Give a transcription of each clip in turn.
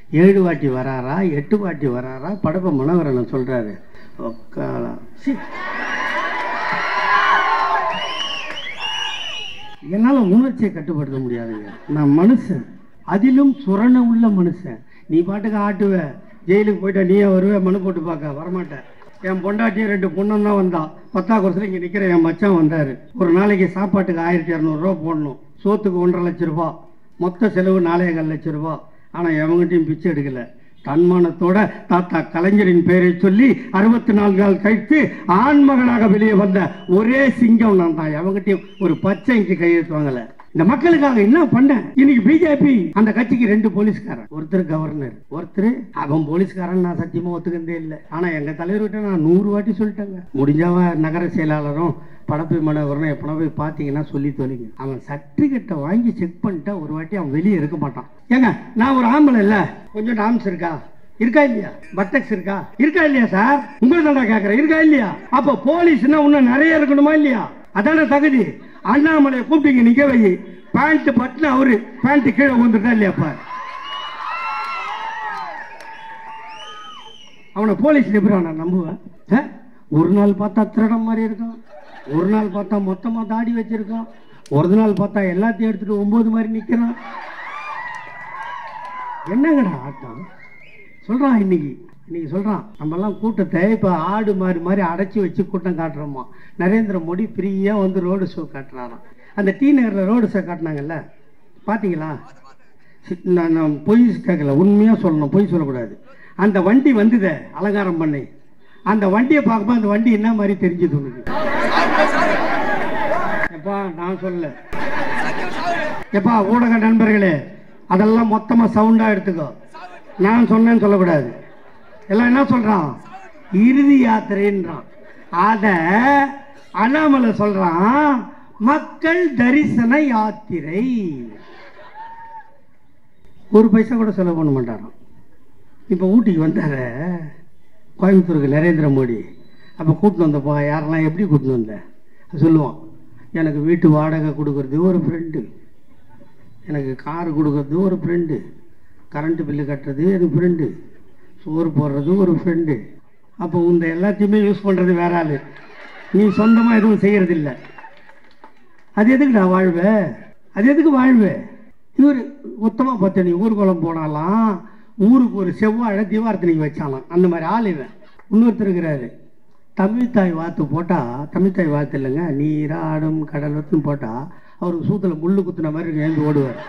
ஏழு வாட்டி வராரா எட்டு வாட்டி வராரா படப்ப மனோகரன் சொல்றாரு ஒக்காலா சீ. என்னால உணர்ச்சியை கட்டுப்படுத்த முடியாதுங்க நான் மனுஷன் அதிலும் சுரண உள்ள மனுஷன் நீ பாட்டுக்கு ஆட்டுவ ஜெயிலுக்கு போயிட்டா நீயே வருவே மனு போட்டு பார்க்க வரமாட்டேன் என் பொண்டாட்டியும் ரெண்டு பொண்ணும் தான் வந்தான் பத்தா குறைச்சில் இங்கே நிற்கிற என் மச்சான் வந்தார் ஒரு நாளைக்கு சாப்பாட்டுக்கு ஆயிரத்தி இரநூறுவா போடணும் சோத்துக்கு ஒன்றரை லட்ச ரூபா மொத்த செலவு நாலேகால் லட்ச ரூபா ஆனால் எவங்கிட்டையும் பிச்சை எடுக்கல தன்மானத்தோட தாத்தா கலைஞரின் பெயரை சொல்லி அறுபத்தி நான்கு நாள் கழித்து ஆண்மகனாக வெளியே வந்த ஒரே சிங்கம் நான் தான் எவங்கிட்டையும் ஒரு பச்சை இங்கு கையெழுத்து வாங்கல இந்த மக்களுக்காக என்ன பண்ணேன் இன்னைக்கு பிஜேபி அந்த கட்சிக்கு ரெண்டு போலீஸ்காரன் ஒருத்தர் கவர்னர் ஒருத்தர் அவன் போலீஸ்காரன் நான் சத்தியமா ஒத்துக்கிறதே இல்லை ஆனா எங்க தலைவர்கிட்ட நான் நூறு வாட்டி சொல்லிட்டேங்க முடிஞ்சவ நகர செயலாளரும் படப்பு மனோகரனும் எப்பனா போய் பார்த்தீங்கன்னா சொல்லி தொலைங்க அவன் சர்டிஃபிகேட்டை வாங்கி செக் பண்ணிட்டா ஒரு வாட்டி அவன் வெளியே இருக்க மாட்டான் ஏங்க நான் ஒரு ஆம்பளை இல்ல கொஞ்சம் டாம்ஸ் இருக்கா இருக்கா இல்லையா பட்டக்ஸ் இருக்கா இருக்கா இல்லையா சார் உங்களை தான் கேட்கறேன் இருக்கா இல்லையா அப்போ போலீஸ்னா இன்னும் நிறைய இருக்கணுமா இல்லையா அதான தகுதி அண்ணாமலையை கூப்பிட்டீங்க நிக்க வை பேண்ட் பட்டுன்னு அவரு பேண்ட் கீழே வந்துட்டா இல்லையாப்பா அவனை போலீஸ் எப்படி நான் நம்புவேன் ஆ? ஒரு நாள் பார்த்தா திருடம் மாதிரி இருக்கான் ஒரு நாள் பார்த்தா மொத்தமா தாடி வச்சிருக்கான் ஒரு நாள் பார்த்தா எல்லாத்தையும் எடுத்துட்டு ஒன்பது மாதிரி நிக்கிறான் என்னங்கடா ஆட்டம் சொல்றான் இன்னைக்கு இன்னைக்கு சொல்றான் நம்மெல்லாம் கூட்டத்தை இப்போ ஆடு மாதிரி மாதிரி அடைச்சி வச்சு கூட்டம் காட்டுறோமா நரேந்திர மோடி ஃப்ரீயா வந்து ரோடு ஷோ காட்டுறாராம் அந்த டி நகரில் ரோடு ஷோ காட்டினாங்கல்ல பார்த்தீங்களா சி- நான் நான் பொய் கேட்கல உண்மையாக சொல்லணும் பொய் சொல்லக்கூடாது அந்த வண்டி வந்ததே அலங்காரம் பண்ணி அந்த வண்டியை பார்க்கும்போது அந்த வண்டி என்ன மாதிரி தெரிஞ்சது உனக்கு எப்பா நான் சொல்லல எப்பா ஊடக நண்பர்களே அதெல்லாம் மொத்தமாக சவுண்டாக எடுத்துக்கோ நான் சொன்னேன்னு சொல்லக்கூடாது எல்லாம் என்ன சொல்றான் இறுதி யாத்திரைன்றான் அத அண்ணாமலை சொல்றான் மக்கள் தரிசன யாத்திரை ஒரு பைசா கூட செலவு பண்ண மாட்டாராம் இப்போ ஊட்டிக்கு வந்தார கோயம்புத்தூருக்கு நரேந்திர மோடி அப்போ கூட்டின்னு வந்தப்போ யாரெல்லாம் எப்படி கூட்டின்னு வந்த சொல்லுவான் எனக்கு வீட்டு வாடகை கொடுக்கறது ஒரு ஃப்ரெண்டு எனக்கு கார் கொடுக்கறது ஒரு ஃப்ரெண்டு கரண்ட் பில்லு கட்டுறது எனக்கு ஃப்ரெண்டு சோறு போடுறது ஒரு ஃப்ரெண்டு அப்போ இந்த எல்லாத்தையுமே யூஸ் பண்ணுறது வேற ஆள் நீ சொந்தமாக எதுவும் செய்யறது இல்ல அது எதுக்குடா வாழ்வ அது எதுக்கு வாழ்வு இவர் உத்தமா பத்தனி ஊர்வலம் போனாலாம் ஊருக்கு ஒரு செவ்வாழை தீவார்த்தனைக்கு வச்சாலாம் அந்த மாதிரி ஆள் இவன் இன்னொருத்தர் இருக்கிறாரு தமிழ்தாய் வாத்து போட்டால் தமிழ்தாய் வாத்து இல்லைங்க நீராடும் கடல் வத்துன்னு போட்டால் அவருக்கு சூத்தில் முள்ளு குத்துன மாதிரி எழுந்து ஓடுவார்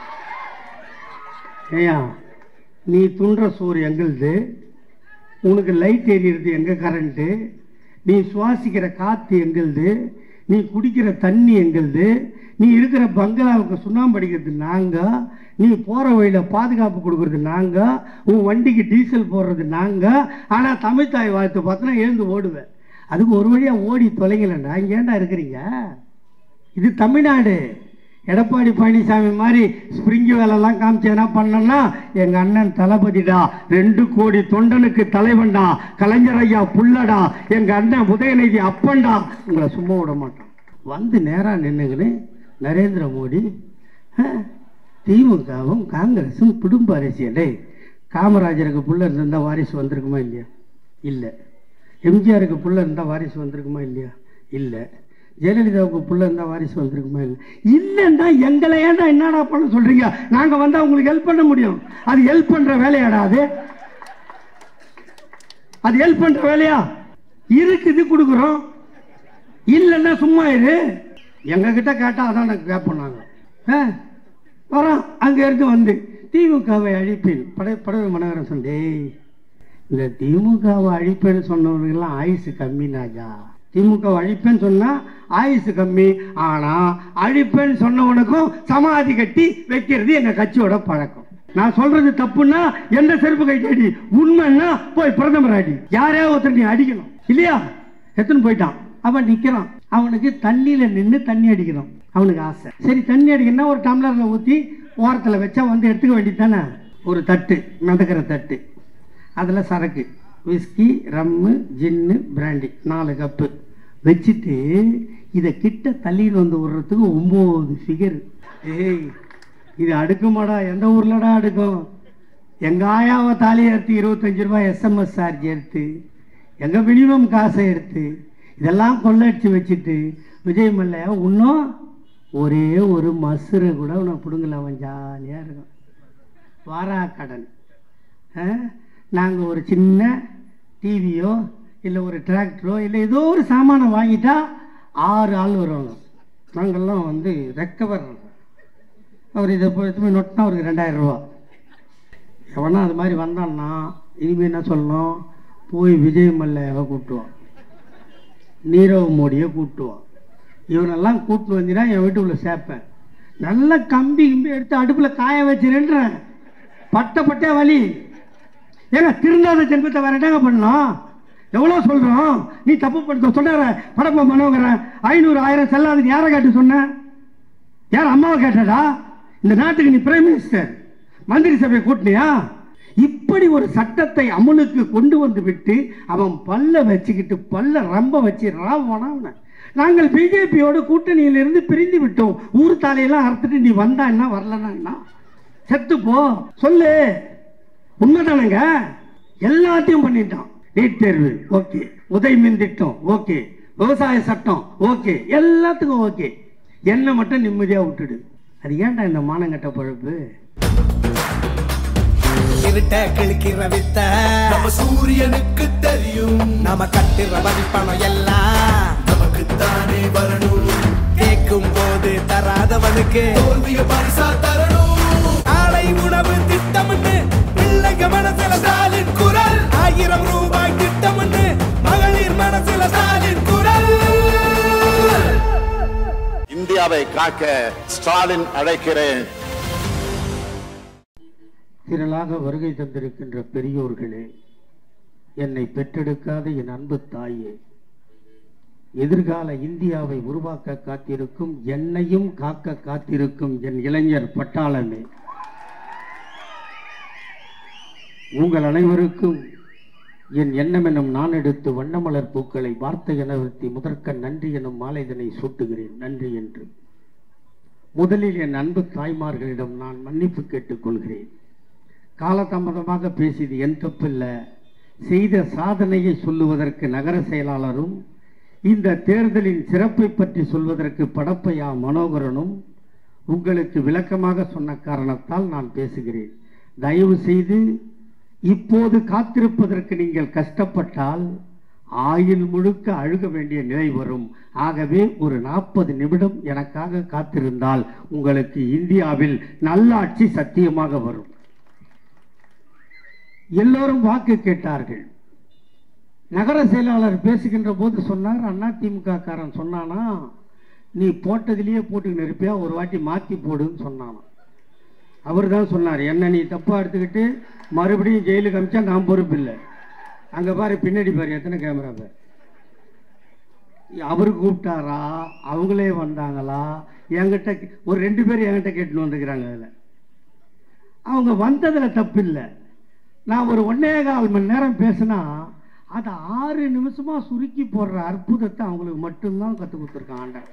ஏயா நீ துன்ற சோறு எங்களுது உனக்கு லைட் எரியறது எங்க கரண்ட்டு நீ சுவாசிக்கிற காற்று எங்களுது நீ குடிக்கிற தண்ணி எங்களுது நீ இருக்கிற பங்களாவுக்கு சுண்ணாம்பு அடிக்கிறது நாங்க நீ போகிற வழியில் பாதுகாப்பு கொடுக்கறது நாங்க உன் வண்டிக்கு டீசல் போடுறது நாங்க ஆனால் தமிழ்தாய் வாழ்த்து பார்த்தோன்னா எழுந்து ஓடுவேன் அதுக்கு ஒரு வழியாக ஓடி தொலைங்களேண்டா இங்கே ஏன்டா இருக்கிறீங்க இது தமிழ்நாடு எடப்பாடி பழனிசாமி மாதிரி ஸ்பிரிங்கு வேலைலாம் காமிச்சு என்ன பண்ணனா எங்க அண்ணன் தளபதிடா ரெண்டு கோடி தொண்டனுக்கு தலைவன்டா கலைஞர் ஐயா புள்ளடா எங்க அண்ணன் உதயநிதி அப்பன்டா உங்களை சும்மா விட மாட்டான் வந்து நேரா நின்னுங்கன்னு நரேந்திர மோடி அஹ், திமுகவும் காங்கிரஸும் குடும்ப அரசியலே காமராஜருக்கு புள்ள இருந்தா வாரிசு வந்திருக்குமா இல்லையா இல்லை எம்ஜிஆருக்கு புள்ள இருந்தா வாரிசு வந்திருக்குமா இல்லையா இல்லை ஜெயலலிதாவுக்கு புள்ள இருந்தா வாரிசு வந்திருக்குமா இல்லை இல்லைன்னா எங்களை ஏன்டா என்னடா பண்ண சொல்றீங்க நாங்க வந்தா உங்களுக்கு ஹெல்ப் பண்ண முடியும் அது ஹெல்ப் பண்ற வேலையாடா அது அது ஹெல்ப் பண்ற வேலையா இருக்குது கொடுக்குறோம் இல்லைன்னா சும்மா இரு எங்க கிட்ட கேட்டா அதான் எனக்கு கேட்போம் நாங்க ஆ, வரோம் அங்க இருந்து வந்து திமுகவை அழிப்பேன் படை படவை மனோகரன் சொன்னேன் "டேய், இந்த திமுகவை அழிப்பேன்னு சொன்னவர்கள்லாம் ஆயுசு கம்மி ராஜா திமுக அழிப்பேன்னு சொன்னா ஆயுசு கம்மி ஆனா அழிப்பேன்னு சொன்னவனுக்கும் சமாதி கட்டி வைக்கிறது எங்க கட்சியோட பழக்கம் நான் சொல்றது தப்புன்னா எந்த செருப்பு கைட்டடி உண்மைன்னா போய் பிரதமர் அடி யாரையாவது ஒருத்தர் நீ அடிக்கணும் இல்லையா எத்தனை போயிட்டான் அவன் நிக்கிறான் அவனுக்கு தண்ணியில நின்று தண்ணி அடிக்கணும் அவனுக்கு ஆசை சரி தண்ணி அடிக்கணும்னா ஒரு டம்ளர்ல ஊத்தி ஓரத்துல வச்சா வந்து எடுத்துக்க வேண்டியது தானே ஒரு தட்டு மிதக்கிற தட்டு அதில் சரக்கு விஸ்கி ரம்மு ஜின்னு பிராண்டி நாலு கப்பு வச்சுட்டு இதை கிட்ட தள்ளின்னு வந்து விடுறதுக்கு ஒம்பது ஃபிகர் ஏய் இது அடுக்குமாடா எந்த ஊர்லடா அடுக்கும் எங்கள் ஆயாவை தாலி எடுத்து இருபத்தஞ்சி ரூபாய் எஸ்எம்எஸ் சார்ஜ் எடுத்து எங்கள் மினிமம் காசை எடுத்து இதெல்லாம் கொள்ளடிச்சு வச்சுட்டு விஜய் மல்லையா இன்னும் ஒரே ஒரு மசுரை கூட உனக்கு பிடுங்கல அவன் ஜாலியாக இருக்கும் வாரா கடன் நாங்கள் ஒரு சின்ன டிவியோ இல்லை ஒரு டிராக்டரோ இல்லை ஏதோ ஒரு சாமானை வாங்கிட்டா ஆறு ஆள் வருவாங்க நாங்கள்லாம் வந்து ரெக்கவர் அவர் இதை போய் எடுத்து போய் நொட்டினா அவருக்கு ரெண்டாயிரம் ரூபா எவனா அது மாதிரி வந்தான்னா இனிமேல் என்ன சொல்லணும் போய் விஜய் மல்லையாவை கூட்டுவான் நீரவ் மோடியை கூட்டுவான் இவனெல்லாம் கூட்டு வந்தீங்கன்னா என் வீட்டுக்குள்ளே சேர்ப்பேன் நல்ல கம்பி கிம்பி எடுத்து அடுப்பில் காய வச்சிருன்றேன் பட்ட பட்டே வலி ஏங்க திருந்தாத ஜென்மத்தை வேற என்னங்க பண்ணோம் எவ்வளோ சொல்கிறோம் நீ தப்பு பண்ண சொல்கிற படப்ப மனோகரன் ஐநூறு ஆயிரம் செல்லாதுன்னு யாரை கேட்டு சொன்ன யார் அம்மாவை கேட்டடா இந்த நாட்டுக்கு நீ பிரைம் மினிஸ்டர் மந்திரி சபையை கூட்டினியா இப்படி ஒரு சட்டத்தை அமலுக்கு கொண்டு வந்து விட்டு அவன் பல்ல வச்சுக்கிட்டு பல்ல ரொம்ப வச்சு ராவணா அவனை நாங்கள் பிஜேபியோட கூட்டணியிலிருந்து பிரிந்து விட்டோம் ஊர் தாலையெல்லாம் அறுத்துட்டு நீ வந்தா என்ன வரலன்னா என்ன செத்து போ சொல்லு உண்மைதானங்க எல்லாத்தையும் பண்ணிட்டான் நீட் தேர்வு ஓகே உதய் மின் திட்டம் ஓகே விவசாய சட்டம் ஓகே எல்லாத்துக்கும் ஓகே என்ன மட்டும் நிம்மதியா விட்டுடு அது ஏன்டா இந்த மானங்கட்ட பழப்பு இருட்ட கிழிக்கிற வித்த நம்ம சூரியனுக்கு தெரியும் நாம கட்டுற மதிப்பணம் எல்லாம் நமக்கு தானே வரணும் கேட்கும் போது தராதவனுக்கு தோல்விய பரிசா தரணும் ஆலை உணவு திட்டம்னு பிள்ளைங்க மனசுல ஸ்டாலின் குரல் ஆயிரம் ரூபாய் திட்டம்னு மகளிர் மனசுல ஸ்டாலின் குரல் இந்தியாவை காக்க ஸ்டாலின் அழைக்கிறேன் திரளாக வருகை தந்திருக்கின்ற பெரியோர்களே என்னை பெற்றெடுக்காத என் அன்பு தாயே எதிர்கால இந்தியாவை உருவாக்க காத்திருக்கும் என்னையும் காக்க காத்திருக்கும் என் இளைஞர் பட்டாளமே உங்கள் அனைவருக்கும் என் எண்ணம் எனும் நான் எடுத்து வண்ணமலர் பூக்களை வார்த்தை என நிறுத்தி முதற்க நன்றி எனும் மாலைதனை சூட்டுகிறேன் நன்றி என்று முதலில் என் அன்பு தாய்மார்களிடம் நான் மன்னிப்பு கேட்டுக்கொள்கிறேன் காலதாமதமாக பேசியது என் தப்பில்லை செய்த சாதனையை சொல்லுவதற்கு நகர செயலாளரும் இந்த தேர்தலின் சிறப்பை பற்றி சொல்வதற்கு படப்பையா மனோகரனும் உங்களுக்கு விளக்கமாக சொன்ன காரணத்தால் நான் பேசுகிறேன் தயவு செய்து இப்போது காத்திருப்பதற்கு நீங்கள் கஷ்டப்பட்டால் ஆயுள் முழுக்க அழுக வேண்டிய நிலை வரும் ஆகவே ஒரு நாற்பது நிமிடம் எனக்காக காத்திருந்தால் உங்களுக்கு இந்தியாவில் நல்லாட்சி சத்தியமாக வரும் எல்லோரும் வாக்கு கேட்டார்கள் நகர செயலாளர் பேசுகின்ற போது சொன்னார் அண்ணா திமுக காரன் சொன்னானா நீ போட்டதிலேயே போட்டுக்கின்னு இருப்பியா ஒரு வாட்டி மாற்றி போடுன்னு சொன்னானா அவர் தான் சொன்னார் என்ன நீ தப்பாக எடுத்துக்கிட்டு மறுபடியும் ஜெயிலுக்கு அமிச்சா நான் பொறுப்பு இல்லை அங்கே பாரு பின்னாடி பாரு எத்தனை கேமரா பாரு அவர் கூப்பிட்டாரா அவங்களே வந்தாங்களா என்கிட்ட ஒரு ரெண்டு பேர் என்கிட்ட கேட்டுன்னு வந்துக்கிறாங்க அதில் அவங்க வந்ததில் தப்பு இல்லை நான் ஒரு ஒன்னே கால் மணி நேரம் பேசினா அதை ஆறு நிமிஷமா சுருக்கி போடுற அற்புதத்தை அவங்களுக்கு மட்டும்தான் கற்றுக் கொடுத்துருக்கான் ஆண்டவன்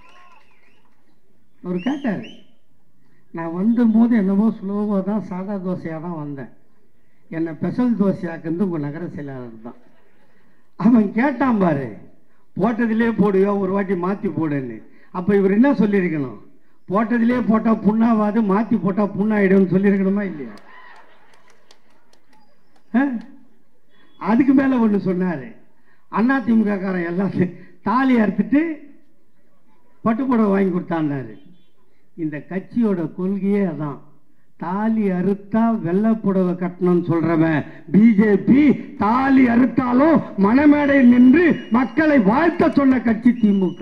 அவர் கேட்டார் நான் வந்தபோது என்னவோ ஸ்லோவாக தான் சாதா தோசையாக தான் வந்தேன் என்னை ஸ்பெஷல் தோசையாக்குறது உங்கள் நகர செயலாளர் தான் அவன் கேட்டான் பாரு போட்டதிலே போடுவியோ ஒரு வாட்டி மாற்றி போடுன்னு அப்போ இவர் என்ன சொல்லியிருக்கணும் போட்டதிலே போட்டால் புண்ணாவாது மாற்றி போட்டால் புண்ணாயிடும்னு சொல்லியிருக்கணுமா இல்லையா ஆ? அதுக்கு மேலே ஒன்று சொன்னார் அண்ணா திமுககாரன் எல்லாத்தையும் தாலி அறுத்துட்டு பட்டுப்புடவை வாங்கி கொடுத்தான்னாரு இந்த கட்சியோட கொள்கையே அதான் தாலி அறுத்தா வெள்ளை புடவை கட்டணும்னு சொல்றவன் பிஜேபி தாலி அறுத்தாலும் மணமேடையில் நின்று மக்களை வாழ்த்த சொன்ன கட்சி திமுக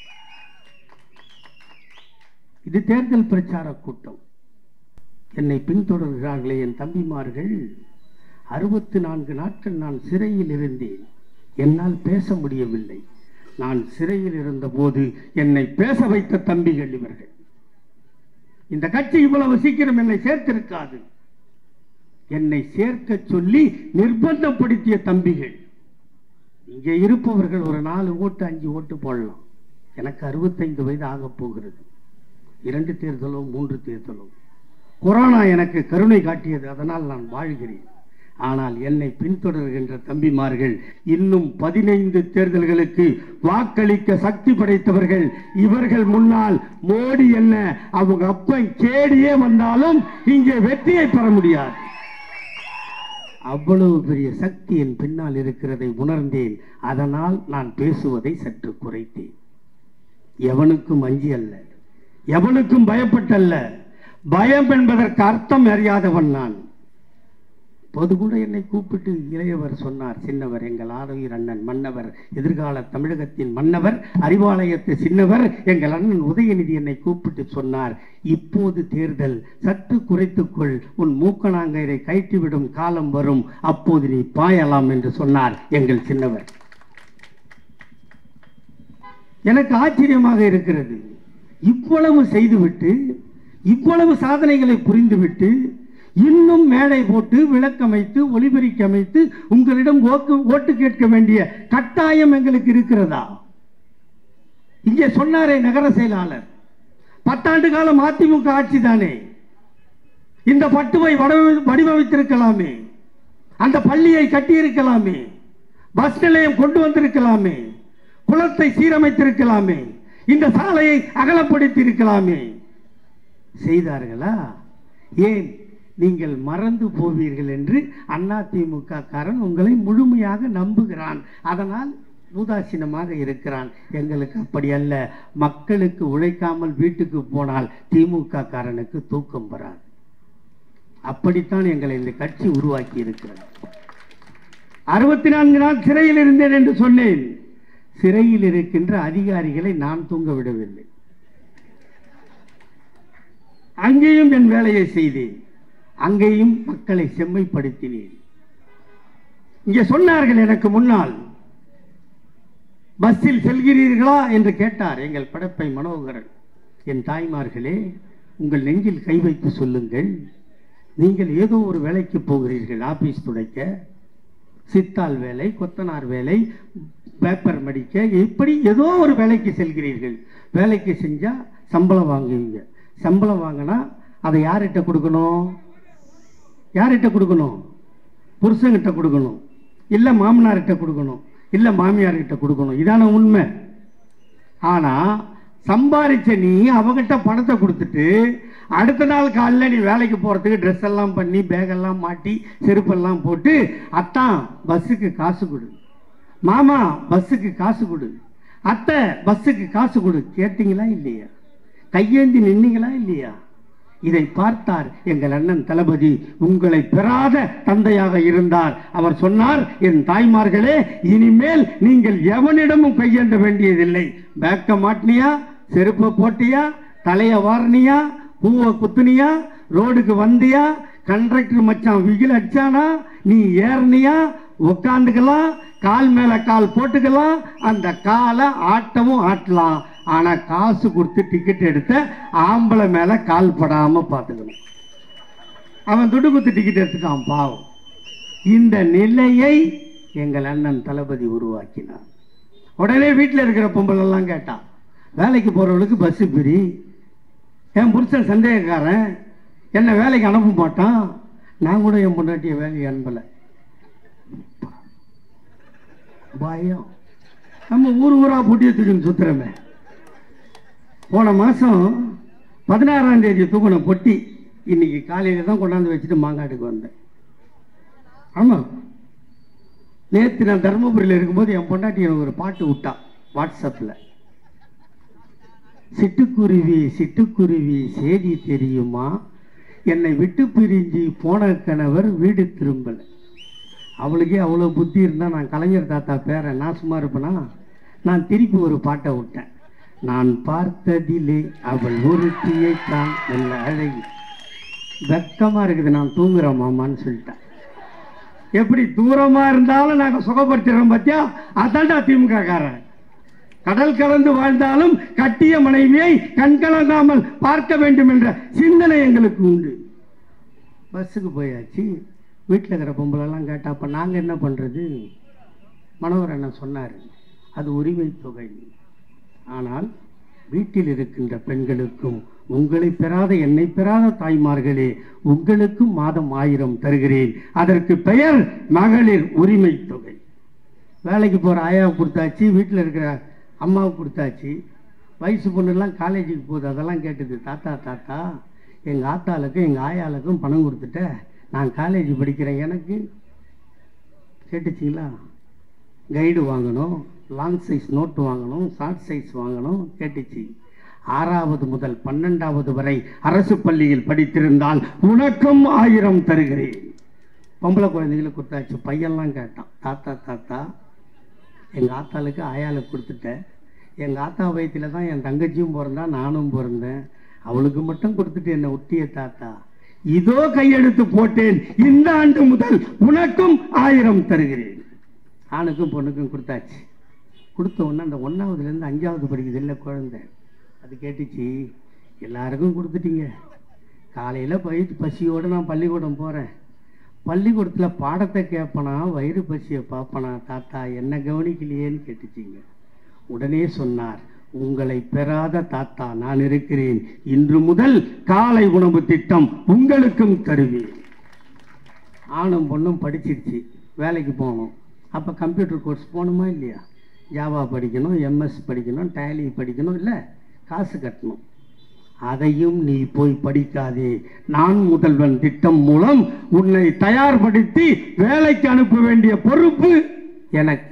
இது தேர்தல் பிரச்சார கூட்டம் என்னை பின்தொடர்கிறார்களே என் தம்பிமார்கள் அறுபத்தி நான்கு நாட்கள் நான் சிறையில் இருந்தேன் என்னால் பேச முடியவில்லை நான் சிறையில் இருந்தபோது என்னை பேச வைத்த தம்பிகள் இவர்கள் இந்த கட்சி இவ்வளவு சீக்கிரம் என்னை சேர்த்திருக்காது என்னை சேர்க்க சொல்லி நிர்பந்தப்படுத்திய தம்பிகள் இங்கே இருப்பவர்கள் ஒரு நாலு ஓட்டு அஞ்சு ஓட்டு போடலாம் எனக்கு அறுபத்தைந்து வயது ஆகப் போகிறது இரண்டு தேர்தலோ மூன்று தேர்தலோ கொரோனா எனக்கு கருணை காட்டியது அதனால் நான் வாழ்கிறேன் ஆனால் என்னை பின்தொடர்கின்ற தம்பிமார்கள் இன்னும் பதினைந்து தேர்தல்களுக்கு வாக்களிக்க சக்தி படைத்தவர்கள் இவர்கள் முன்னால் மோடி என்ன அவங்க அப்பன் கேடியே வந்தாலும் இங்கே வெற்றியை பெற முடியாது அவ்வளவு பெரிய சக்தி என் பின்னால் இருக்கிறதை உணர்ந்தேன் அதனால் நான் பேசுவதை சற்று குறைத்தேன் எவனுக்கும் அஞ்சி அல்ல எவனுக்கும் பயப்பட்டல்ல பயம் என்பதற்கு அர்த்தம் அறியாதவன் நான் பொது கூட என்னை கூப்பிட்டு இளையவர் சொன்னார் சின்னவர் எங்கள் ஆரோக்கியர் அண்ணன் மன்னவர் எதிர்கால தமிழகத்தின் மன்னவர் அறிவாலயத்து சின்னவர் எங்கள் அண்ணன் உதயநிதி என்னை கூப்பிட்டு சொன்னார் இப்போது தேர்தல் சற்று குறைத்துக்கொள் உன் மூக்கணாங்கயிறை கயிற்றிவிடும் காலம் வரும் அப்போது நீ பாயலாம் என்று சொன்னார் எங்கள் சின்னவர் எனக்கு ஆச்சரியமாக இருக்கிறது இவ்வளவு செய்துவிட்டு இவ்வளவு சாதனைகளை புரிந்துவிட்டு இன்னும் மேடை போட்டு விளக்கமைத்து ஒளிபெருக்கி அமைத்து உங்களிடம் ஓட்டு ஓட்டு கேட்க வேண்டிய கட்டாயம் எங்களுக்கு இருக்கிறதா இங்கே சொன்னாரே நகர செயலாளர் பத்தாண்டு காலம் அதிமுக ஆட்சி தானே இந்த பட்டுவை வடிவ- வடிவமைத்திருக்கலாமே அந்த பள்ளியை கட்டியிருக்கலாமே பஸ் நிலையம் கொண்டு வந்திருக்கலாமே குளத்தை சீரமைத்திருக்கலாமே இந்த சாலையை அகலப்படுத்தி இருக்கலாமே செய்தார்களா ஏன் நீங்கள் மறந்து போவீர்கள் என்று அதிமுக காரன் உங்களை முழுமையாக நம்புகிறான் அதனால் உதாசீனமாக இருக்கிறான் எங்களுக்கு அப்படி அல்ல மக்களுக்கு உழைக்காமல் வீட்டுக்கு போனால் திமுக காரனுக்கு தூக்கம் வராது அப்படித்தான் எங்களை இந்த கட்சி உருவாக்கி இருக்கிறது அறுபத்தி நான்கு நாள் சிறையில் இருந்தேன் என்று சொன்னேன் சிறையில் இருக்கின்ற அதிகாரிகளை நான் தூங்க விடவில்லை அங்கேயும் என் வேலையை செய்தேன் அங்கேயும் மக்களை செம்மைப்படுத்தினேன் இங்கே சொன்னார்கள் எனக்கு முன்னால் பஸ்ஸில் செல்கிறீர்களா என்று கேட்டார் எங்கள் படப்பை மனோகரன் என் தாய்மார்களே உங்கள் நெஞ்சில் கை வைத்து சொல்லுங்கள் நீங்கள் ஏதோ ஒரு வேலைக்கு போகிறீர்கள் ஆபீஸ் துடைக்க சித்தாள் வேலை கொத்தனார் வேலை பேப்பர் மடிக்க இப்படி ஏதோ ஒரு வேலைக்கு செல்கிறீர்கள் வேலைக்கு செஞ்சா சம்பளம் வாங்குவீங்க சம்பளம் வாங்கினா அதை யார்கிட்ட கொடுக்கணும் யார்கிட்ட கொடுக்கணும் புருஷன்கிட்ட கொடுக்கணும் இல்லை மாமனார்கிட்ட கொடுக்கணும் இல்லை மாமியார்கிட்ட கொடுக்கணும் இதான உண்மை ஆனா சம்பாரிச்ச நீ அவகிட்ட பணத்தை கொடுத்துட்டு அடுத்த நாள் காலைல நீ வேலைக்கு போறதுக்கு ட்ரெஸ் எல்லாம் பண்ணி பேக் எல்லாம் மாட்டி செருப்பெல்லாம் போட்டு அத்தான் பஸ்ஸுக்கு காசு கொடு மாமா பஸ்ஸுக்கு காசு கொடு அத்தை பஸ்ஸுக்கு காசு கொடு கேட்டீங்களா இல்லையா கையேந்தி நின்னீங்களா இல்லையா இதை பார்த்தார் எங்கள் அண்ணன் தளபதி உங்களை பெறாத தந்தையாக இருந்தார் அவர் சொன்னார் என் தாய்மார்களே இனிமேல் நீங்கள் எவனிடமும் கையேந்த வேண்டியதில்லை பேக்க மாட்டினியா செருப்பை போட்டியா தலைய வாரணியா பூவை குத்துனியா ரோடுக்கு வந்தியா கண்ட்ரக்டர் மச்சான் விகில் அடிச்சானா நீ ஏறனியா உட்காந்துக்கலாம் கால் மேல கால் போட்டுக்கலாம் அந்த காலை ஆட்டமும் ஆட்டலாம் ஆனா காசு கொடுத்து டிக்கெட் எடுத்த ஆம்பளை மேல கால் படாம பார்த்துக்கணும் அவன் துட்டு குத்து டிக்கெட் எடுத்துட்டான் பாவம் இந்த நிலையை எங்கள் அண்ணன் தளபதி உருவாக்கினார் உடனே வீட்டில் இருக்கிற பொம்பளை எல்லாம் கேட்டான் வேலைக்கு போறவளுக்கு பஸ் பிரி என் புருஷன் சந்தேகக்காரன் என்னை வேலைக்கு அனுப்ப மாட்டான் நான் கூட என் பொண்டாட்டிய வேலைக்கு அனுப்பலை பயம் நம்ம ஊர் ஊரா பொட்டியை தூக்கின்னு சுத்துறமே போன மாதம் பதினாறாம் தேதி தூக்கின பொட்டி இன்னைக்கு காலையில் தான் கொண்டாந்து வச்சுட்டு மாங்காட்டுக்கு வந்தேன் ஆமாம் நேற்று நான் தருமபுரியில் இருக்கும்போது என் பொண்டாட்டி எனக்கு ஒரு பாட்டு விட்டா வாட்ஸ்அப்பில் சிட்டுக்குருவி சிட்டுக்குருவி செய்தி தெரியுமா என்னை விட்டு பிரிஞ்சு போன கணவர் வீடு திரும்பலை அவளுக்கே அவ்வளோ புத்தி இருந்தால் நான் கலைஞர் தாத்தா பேரன் நான் சும்மா இருப்பேனா நான் திருப்பி ஒரு பாட்டை விட்டேன் நான் பார்த்ததிலே அவள் ஒருத்தியை தான் நல்ல அழகி வெக்கமாக இருக்குது நான் தூங்குறேன் மாமான்னு சொல்லிட்டேன் எப்படி தூரமா இருந்தாலும் நாங்க சுகப்படுத்திடுறோம் பார்த்தியா அதான்டா திமுக காரன் கடல் கலந்து வாழ்ந்தாலும் கட்டிய மனைவியை கண்கலங்காமல் பார்க்க வேண்டும் என்ற சிந்தனை எங்களுக்கு உண்டு பஸ்ஸுக்கு போயாச்சு வீட்டில் இருக்கிற பொம்பளெல்லாம் கேட்டா அப்போ நாங்கள் என்ன பண்ணுறது மனோகர் அண்ணன் சொன்னார் அது உரிமை தொகை ஆனால் வீட்டில் இருக்கின்ற பெண்களுக்கும் உங்களை பெறாத என்னை பெறாத தாய்மார்களே உங்களுக்கும் மாதம் ஆயிரம் தருகிறேன் அதற்கு பெயர் மகளிர் உரிமை தொகை வேலைக்கு போகிற ஆயாவுக்கு கொடுத்தாச்சு வீட்டில் இருக்கிற அம்மாவுக்கு கொடுத்தாச்சு வயசு பொண்ணுலாம் காலேஜுக்கு போகுது அதெல்லாம் கேட்டுது தாத்தா தாத்தா எங்கள் ஆத்தாளுக்கும் எங்கள் ஆயாளுக்கும் பணம் கொடுத்துட்ட நான் காலேஜ் படிக்கிறேன் எனக்கு கேட்டுச்சிங்களா கைடு வாங்கணும் லாங் சைஸ் நோட்டு வாங்கணும் ஷார்ட் சைஸ் வாங்கணும் கேட்டுச்சு ஆறாவது முதல் பன்னெண்டாவது வரை அரசு பள்ளியில் படித்திருந்தால் உனக்கும் ஆயிரம் தருகிறேன் பொம்பளை குழந்தைங்களுக்கு கொடுத்தாச்சு பையன்லாம் கேட்டான் தாத்தா தாத்தா எங்கள் ஆத்தாளுக்கு ஆயாளுக்கு கொடுத்துட்டேன் எங்கள் ஆத்தா வயிற்றில் தான் என் தங்கச்சியும் பிறந்தா நானும் பிறந்தேன் அவளுக்கு மட்டும் கொடுத்துட்டு என்னை ஒட்டிய தாத்தா இதோ கையெழுத்து போட்டேன் இந்த ஆண்டு முதல் உனக்கும் ஆயிரம் தருகிறேன் ஆணுக்கும் பொண்ணுக்கும் கொடுத்தாச்சு கொடுத்த உடனே அந்த ஒன்றாவதுலேருந்து அஞ்சாவது படிக்குது இல்லை குழந்தை அது கேட்டுச்சு எல்லாருக்கும் கொடுத்துட்டீங்க காலையில் போயிட்டு பசியோடு நான் பள்ளிக்கூடம் போகிறேன் பள்ளிக்கூடத்தில் பாடத்தை கேட்பனா வயிறு பசியை பார்ப்பனா தாத்தா என்ன கவனிக்கலையேன்னு கேட்டுச்சிங்க உடனே சொன்னார் உங்களை பெறாத தாத்தா நான் இருக்கிறேன் இன்று முதல் காலை உணவு திட்டம் உங்களுக்கும் தருவேன் ஆணும் பொண்ணும் படிச்சிருச்சு வேலைக்கு போகணும் அப்போ கம்ப்யூட்டர் கோர்ஸ் போகணுமா இல்லையா ஜாவா படிக்கணும் எம்எஸ் படிக்கணும் டேலி படிக்கணும் இல்லை காசு கட்டணும் அதையும் நீ போய் படிக்காதே நான் முதல்வன் திட்டம் மூலம் உன்னை தயார்படுத்தி வேலைக்கு அனுப்ப வேண்டிய பொறுப்பு எனக்கு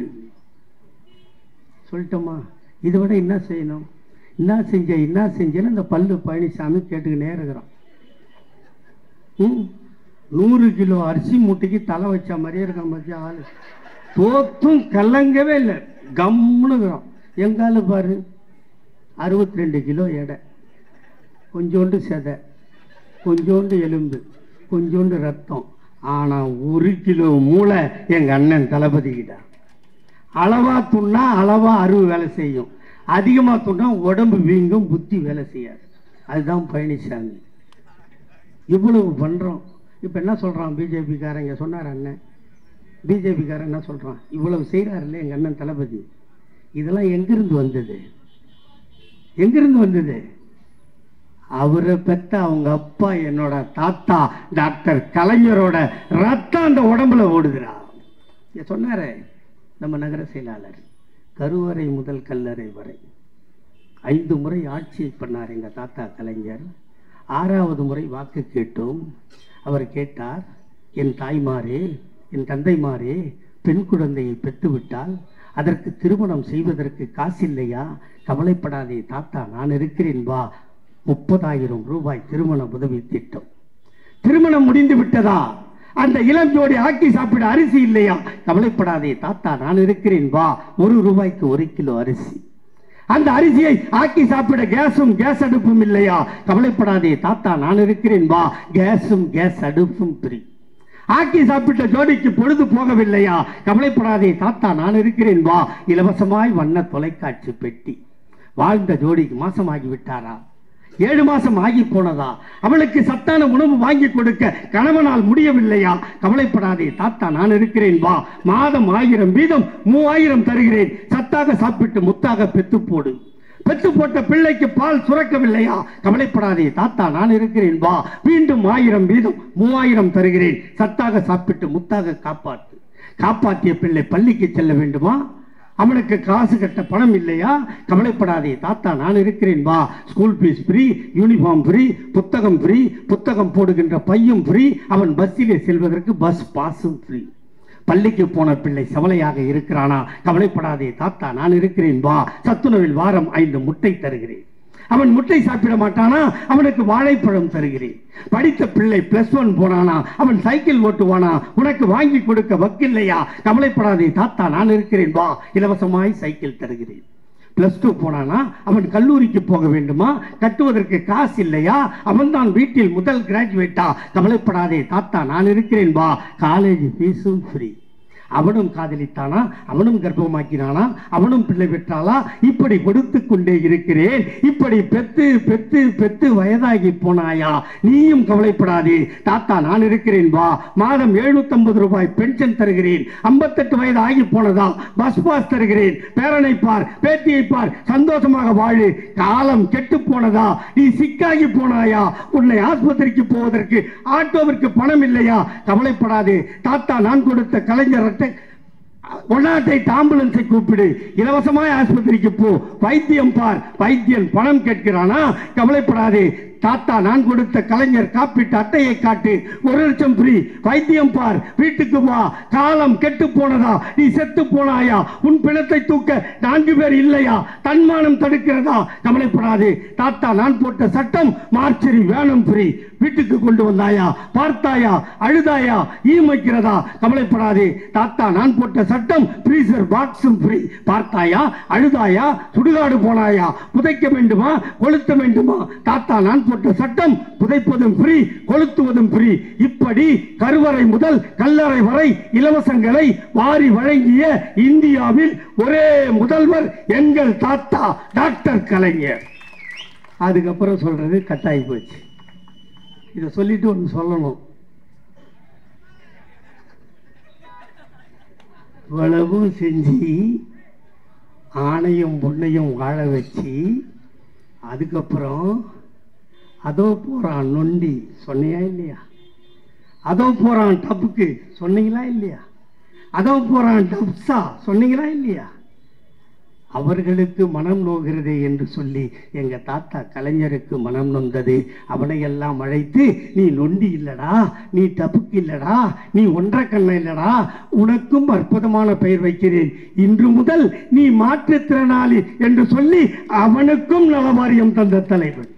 சொல்லிட்டோமா இதை விட என்ன செய்யணும் என்ன செஞ்ச என்ன செஞ்சேன்னு இந்த பல்லு பழனிசாமி கேட்டுக்கினே இருக்கிறான் ம் நூறு கிலோ அரிசி மூட்டைக்கு தலை வச்ச மாதிரியே இருக்கான் மத்திய ஆளு தோத்தும் கலங்கவே இல்லை கம்முன்னு இருக்கிறான் எங்கால பாரு அறுபத்தி ரெண்டு கிலோ எடை கொஞ்சோண்டு செதை கொஞ்சோண்டு எலும்பு கொஞ்சோண்டு ரத்தம் ஆனால் ஒரு கிலோ மூளை எங்கள் அண்ணன் தளபதிக்கிட்ட அளவா துண்ணா அளவா அருவு வேலை செய்யும் அதிகமாக துண்ணா உடம்பு வீங்கும் புத்தி வேலை செய்யாது அதுதான் பழனிசாமி இவ்வளவு பண்ணுறோம் இப்போ என்ன சொல்கிறான் பிஜேபிக்காரங்க சொன்னார் அண்ணன் பிஜேபிக்காரன் என்ன சொல்கிறான் இவ்வளவு செய்கிறாருல்ல எங்கள் அண்ணன் தளபதி இதெல்லாம் எங்கிருந்து வந்தது எங்கிருந்து வந்தது அவரை பெத்த அவங்க அப்பா என்னோட தாத்தா டாக்டர் கலைஞரோட ரத்தம் அந்த உடம்புல ஓடுகிறா இங்க சொன்னாரே நம்ம நகர செயலாளர் கருவறை முதல் கல்லறை வரை ஐந்து முறை ஆட்சி பண்ணார் எங்க தாத்தா கலைஞர் ஆறாவது முறை வாக்கு கேட்டோம் அவர் கேட்டார் என் தாய்மாரே என் தந்தைமாரே பெண் குழந்தையை பெற்றுவிட்டால் அதற்கு திருமணம் செய்வதற்கு காசில்லையா கவலைப்படாதே தாத்தா நான் இருக்கிறேன் வா முப்பதாயிரம் ரூபாய் திருமண உதவி திட்டம் திருமணம் முடிந்து விட்டதா அந்த இளம் ஜோடி ஆக்கி சாப்பிட அரிசி இல்லையா கவலைப்படாதே தாத்தா நான் இருக்கிறேன் வா ஒரு ரூபாய்க்கு ஒரு கிலோ அரிசி அந்த அரிசியை ஆக்கி சாப்பிட கேஸும் கேஸ் அடுப்பும் இல்லையா கவலைப்படாதே தாத்தா நான் இருக்கிறேன் வா கேஸும் கேஸ் அடுப்பும் பிரி ஆக்கி சாப்பிட்ட ஜோடிக்கு பொழுது போகவில்லையா கவலைப்படாதே தாத்தா நான் இருக்கிறேன் வா இலவசமாய் வண்ண தொலைக்காட்சி பெட்டி வாழ்ந்த ஜோடிக்கு மாசமாகி விட்டாரா ஏழு மாசம் ஆகி போனதா அவளுக்கு சத்தான உணவு வாங்கி கொடுக்க கணவனால் முடியவில்லையா கவலைப்படாதே தாத்தா நான் இருக்கிறேன் வா மாதம் ஆயிரம் வீதம் மூவாயிரம் தருகிறேன் சத்தாக சாப்பிட்டு முத்தாக பெத்து போடு பெத்து போட்ட பிள்ளைக்கு பால் சுரக்கவில்லையா கவலைப்படாதே தாத்தா நான் இருக்கிறேன் வா மீண்டும் ஆயிரம் வீதம் மூவாயிரம் தருகிறேன் சத்தாக சாப்பிட்டு முத்தாக காப்பாற்று காப்பாற்றிய பிள்ளை பள்ளிக்கு செல்ல வேண்டுமா அவனுக்கு காசு கட்ட பணம் இல்லையா கவலைப்படாதே தாத்தா நான் இருக்கிறேன் வா school fees free uniform free புத்தகம் ஃப்ரீ புத்தகம் போடுகின்ற பையும் ஃப்ரீ அவன் பஸ்ஸிலே செல்வதற்கு பஸ் பாஸும் ஃப்ரீ பள்ளிக்கு போன பிள்ளை சவலையாக இருக்கிறானா கவலைப்படாதே தாத்தா நான் இருக்கிறேன் வா சத்துணவில் வாரம் ஐந்து முட்டை தருகிறேன் அவன் முட்டை சாப்பிட மாட்டானா அவனுக்கு வாழைப்பழம் தருகிறேன் படித்த பிள்ளை பிளஸ் ஒன் போனானா அவன் சைக்கிள் ஓட்டுவானா உனக்கு வாங்கி கொடுக்க வக்கில்லையா கவலைப்படாதே தாத்தா நான் இருக்கிறேன் வா இலவசமாய் சைக்கிள் தருகிறேன் பிளஸ் டூ போனானா அவன் கல்லூரிக்கு போக வேண்டுமா கட்டுவதற்கு காசு இல்லையா அவன் தான் வீட்டில் முதல் கிராஜுவேட்டா கவலைப்படாதே தாத்தா நான் இருக்கிறேன் வா காலேஜ் ஃபீஸும் ஃப்ரீ அவனும் காதலித்தானா அவனும் கர்ப்பமாக்கினானா அவனும் பிள்ளை பெற்றாளா இப்படி கொடுத்து கொண்டே இருக்கிறேன் இப்படி பெத்து பெத்து பெத்து வயதாகி போனாயா நீயும் கவலைப்படாதே தாத்தா நான் இருக்கிறேன் வா மாதம் 750 ரூபாய் பென்ஷன் தருகிறேன் 58 வயது ஆகி போனதா பஸ் பாஸ் தருகிறேன் பேரனை பார் பேத்தியை பார் சந்தோஷமாக வாழு காலம் கெட்டு போனதா நீ சிக்காகி போனாயா உன்னை ஆஸ்பத்திரிக்கு போவதற்கு ஆட்டோவிற்கு பணம் இல்லையா கவலைப்படாதே தாத்தா நான் கொடுத்த கலைஞர் அட்டை ஒன்னாட்டை ஆம்புலன்ஸை கூப்பிடு இலவசமாய் ஆஸ்பத்திரிக்கு போ வைத்தியம் பார் வைத்தியன் பணம் கேட்கிறானா கவலைப்படாதே தாத்தா நான் கொடுத்த கலைஞர் காப்பீட்டு அட்டையை காட்டு ஒரு லட்சம் ஃப்ரீ வைத்தியம் பார் வீட்டுக்கு வா காலம் கெட்டு போனதா நீ செத்து போனாயா உன் பிணத்தை தூக்க நான்கு பேர் இல்லையா தன்மானம் தடுக்கிறதா கவலைப்படாதே தாத்தா நான் போட்ட சட்டம் மார்ச்சரி வேணும் ஃப்ரீ வீட்டுக்கு கொண்டு வந்தாயா பார்த்தாயா அழுதாயா ஈமைக்கிறதா கவலைப்படாதே தாத்தா நான் போட்ட சட்டம் ஃப்ரீசர் பாக்ஸும் ஃப்ரீ பார்த்தாயா அழுதாயா சுடுகாடு போனாயா புதைக்க வேண்டுமா கொளுத்த வேண்டுமா தாத்தா நான் போட்ட சட்டம் புதைப்பதும் ஃப்ரீ கொளுத்துவதும் ஃப்ரீ இப்படி கருவறை முதல் கல்லறை வரை இலவசங்களை வாரி வழங்கிய இந்தியாவில் ஒரே முதல்வர் எங்கள் தாத்தா டாக்டர் கலைஞர் அதுக்கப்புறம் சொல்றது கட்டாயி போச்சு இதை சொல்லிட்டு ஒன்று சொல்லணும் இவ்வளவும் செஞ்சு ஆணையும் பொண்ணையும் வாழ வச்சு அதுக்கப்புறம் அதோ போறான் நொண்டி சொன்னியா இல்லையா அதோ போறான் டப்புக்கு சொன்னீங்களா இல்லையா அதோ போறான் டப்ஸா சொன்னீங்களா இல்லையா அவர்களுக்கு மனம் நோகிறதே என்று சொல்லி எங்க தாத்தா கலைஞருக்கு மனம் நொந்தது அவனை எல்லாம் அழைத்து நீ நொண்டி இல்லடா நீ டப்புக்கு இல்லடா நீ ஒன்றரை கண்ண இல்லடா உனக்கும் அற்புதமான பெயர் வைக்கிறேன் இன்று முதல் நீ மாற்றுத்திறனாளி என்று சொல்லி அவனுக்கும் நலவாரியம் தந்த தலைவன்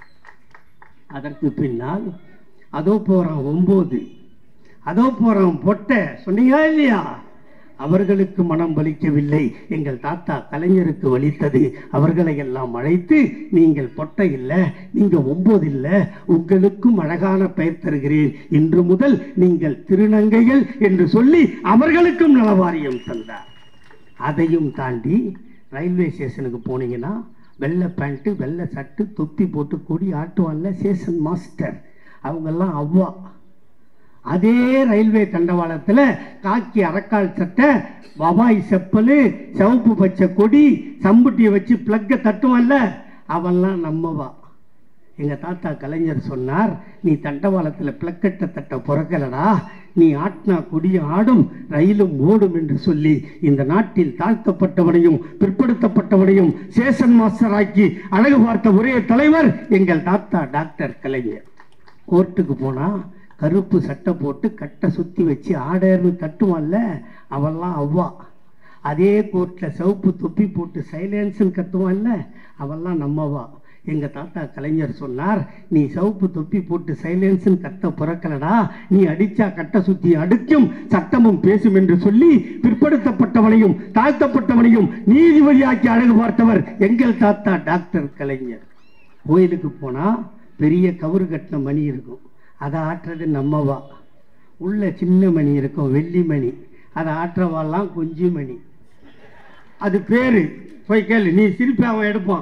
அதற்கு பின்னால் அதோ போறான் ஒன்பது அதோ போறான் பொட்டை சொன்னீங்களா இல்லையா அவர்களுக்கு மனம் வலிக்கவில்லை எங்கள் தாத்தா கலைஞருக்கு வலித்தது அவர்களை எல்லாம் அழைத்து நீங்கள் பொட்டை இல்லை நீங்க ஒன்பது இல்லை உங்களுக்கும் அழகான பெயர் தருகிறேன் இன்று முதல் நீங்கள் திருநங்கைகள் என்று சொல்லி அவர்களுக்கும் நலவாரியம் தந்தார் அதையும் தாண்டி ரயில்வே ஸ்டேஷனுக்கு போனீங்கன்னா வெள்ளை பேண்ட்டு வெள்ளை சட்டு தொப்பி போட்டு கொடி ஆட்டுவான்ல ஸ்டேஷன் மாஸ்டர் அவங்கெல்லாம் அவ்வா அதே ரயில்வே தண்டவாளத்தில் காக்கி அரக்கால் சட்டை வவாய் செப்பல் சிவப்பு பச்சை கொடி சம்புட்டியை வச்சு பிளக்கை தட்டுவான்ல அவன்லாம் நம்மவா எங்கள் தாத்தா கலைஞர் சொன்னார் நீ தண்டவாளத்தில் பிளக்கட்ட தட்ட பிறக்கலடா நீ ஆட்னா கொடியும் ஆடும் ரயிலும் ஓடும் என்று சொல்லி இந்த நாட்டில் தாழ்த்தப்பட்டவனையும் பிற்படுத்தப்பட்டவனையும் சேஷன் மாஸ்டராக்கி அழகு பார்த்த ஒரே தலைவர் எங்கள் தாத்தா டாக்டர் கலைஞர் கோர்ட்டுக்கு போனா கருப்பு சட்டை போட்டு கட்டை சுத்தி வச்சு ஆடர்னு தட்டுவான்ல அவெல்லாம் அவ்வா அதே கோர்ட்டில் சிவப்பு தொப்பி போட்டு சைலன்ஸ்னு கத்துவான்ல அவெல்லாம் நம்மவா எங்க தாத்தா கலைஞர் சொன்னார் நீ சிவப்பு தொப்பி போட்டு சைலன்ஸ்னு கத்த பிறக்கலடா நீ அடிச்சா கட்ட சுத்தி அடுக்கும் சட்டமும் பேசும் என்று சொல்லி பிற்படுத்தப்பட்டவனையும் தாழ்த்தப்பட்டவனையும் நீதிபதியாக்கி அழகு பார்த்தவர் எங்கள் தாத்தா டாக்டர் கலைஞர் கோயிலுக்கு போனா பெரிய கவுறு கட்டின மணி இருக்கும் அதை ஆட்டுறது நம்மவா உள்ள சின்ன மணி இருக்கும் வெள்ளி மணி அதை ஆட்டுறவாலாம் குஞ்சு மணி அது பேரு போய் கேளு நீ சிரிப்பி அவன் எடுப்பான்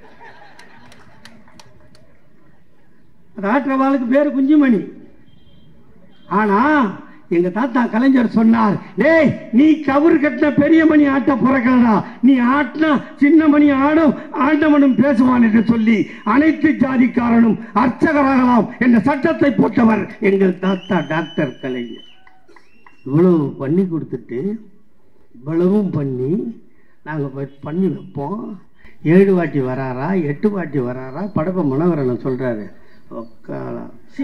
அது ஆட்டுறவாளுக்கு பேரு குஞ்சுமணி ஆனா எங்க தாத்தா கலைஞர் சொன்னார் டேய் நீ கவுரு கட்டின பெரிய மணி ஆட்ட பிறக்கலடா நீ ஆட்டினா சின்ன மணி ஆடும் ஆண்டவனும் பேசுவான் என்று சொல்லி அனைத்து ஜாதிக்காரனும் அர்ச்சகராகலாம் என்ற சட்டத்தை போட்டவர் எங்கள் தாத்தா டாக்டர் கலைஞர் இவ்வளவு பண்ணி கொடுத்துட்டு இவ்வளவும் பண்ணி நாங்கள் பண்ணி வைப்போம் ஏழு வாட்டி வராரா எட்டு வாட்டி வராரா படப்ப மனோகரன் சொல்றாரு ஒக்காலா சீ.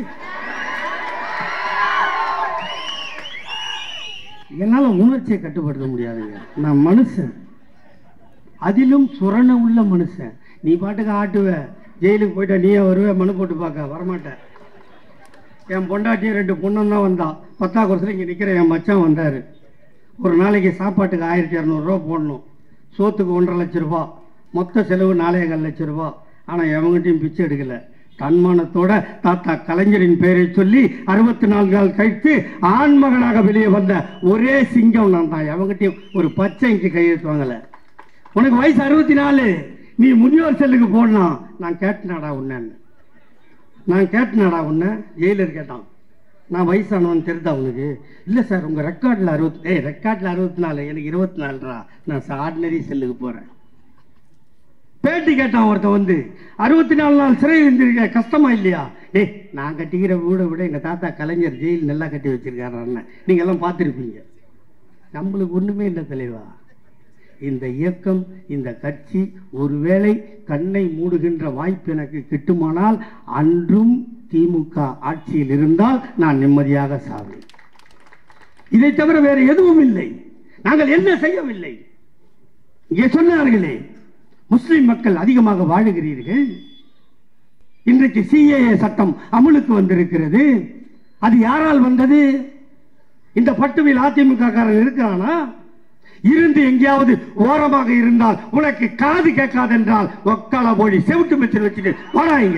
என்னால உணர்ச்சியை கட்டுப்படுத்த முடியாதுங்க நான் மனுஷன் அதிலும் சுரண உள்ள மனுஷன் நீ பாட்டுக்கு ஆட்டுவ ஜெயிலுக்கு போயிட்டா நீயே வருவ மனு போட்டு பார்க்க வரமாட்டேன் என் பொண்டாட்டியும் ரெண்டு பொண்ணும் தான் வந்தான் பத்தா குறைச்சில் இங்கே நிற்கிற என் மச்சான் வந்தார் ஒரு நாளைக்கு சாப்பாட்டுக்கு ஆயிரத்தி இரநூறுவா போடணும் சோத்துக்கு ஒன்றரை லட்ச ரூபா மொத்த செலவு நாலே கால் லட்ச ரூபா ஆனால் எவங்கிட்டையும் பிச்சை எடுக்கலை தன்மானத்தோட தாத்தா கலைஞரின் பெயரை சொல்லி அறுபத்தி நான்கு நாள் கழித்து ஆண்மகனாக வெளியே வந்த ஒரே சிங்கம் நான் தான் எவங்கிட்டையும் ஒரு பச்சை இங்கே கையெழுத்து வாங்கல உனக்கு வயசு அறுபத்தி நாலு நீ முதியோர் செல்லுக்கு போடலாம் நான் கேட்டனாடா உன்னன்னு நான் கேட்டனாடா உன்னை ஜெயிலர் கேட்டான் நான் வயசானவன் தெரிதா உனக்கு இல்லை சார் உங்கள் ரெக்கார்டில் அறுபத்தி ஏய் ரெக்கார்டில் அறுபத்தி நாலு எனக்கு இருபத்தி நாலுரா நான் ஆர்டினரி செல்லுக்கு போகிறேன் பேட்டி கேட்டான் ஒருத்தன் வந்து அறுபத்தி நாலு நாள் சிறை இருந்திருக்க கஷ்டமா இல்லையா டேய் நான் கட்டிக்கிற வீடை விட எங்கள் தாத்தா கலைஞர் ஜெயில் நல்லா கட்டி வச்சிருக்காரு அண்ணன் நீங்கள் எல்லாம் பார்த்துருப்பீங்க நம்மளுக்கு ஒன்றுமே இல்லை தலைவா இந்த இயக்கம் இந்த கட்சி ஒருவேளை கண்ணை மூடுகின்ற வாய்ப்பு எனக்கு கிட்டுமானால் அன்றும் திமுக ஆட்சியில் இருந்தால் நான் நிம்மதியாக சாவேன் இதை தவிர வேறு எதுவும் இல்லை நாங்கள் என்ன செய்யவில்லை இங்கே சொன்னார்களே முஸ்லிம் மக்கள் அதிகமாக வாழுகிறீர்கள் இன்றைக்கு சிஏஏ சட்டம் அமலுக்கு வந்திருக்கிறது அது யாரால் வந்தது இந்த பட்டுவில் அதிமுக காரன் இருக்கிறானா இருந்து எங்கேயாவது ஓரமாக இருந்தால் உனக்கு காது கேட்காதென்றால் ஒக்கால போடி செவிட்டு மிச்சல் வச்சுட்டு வாடாங்க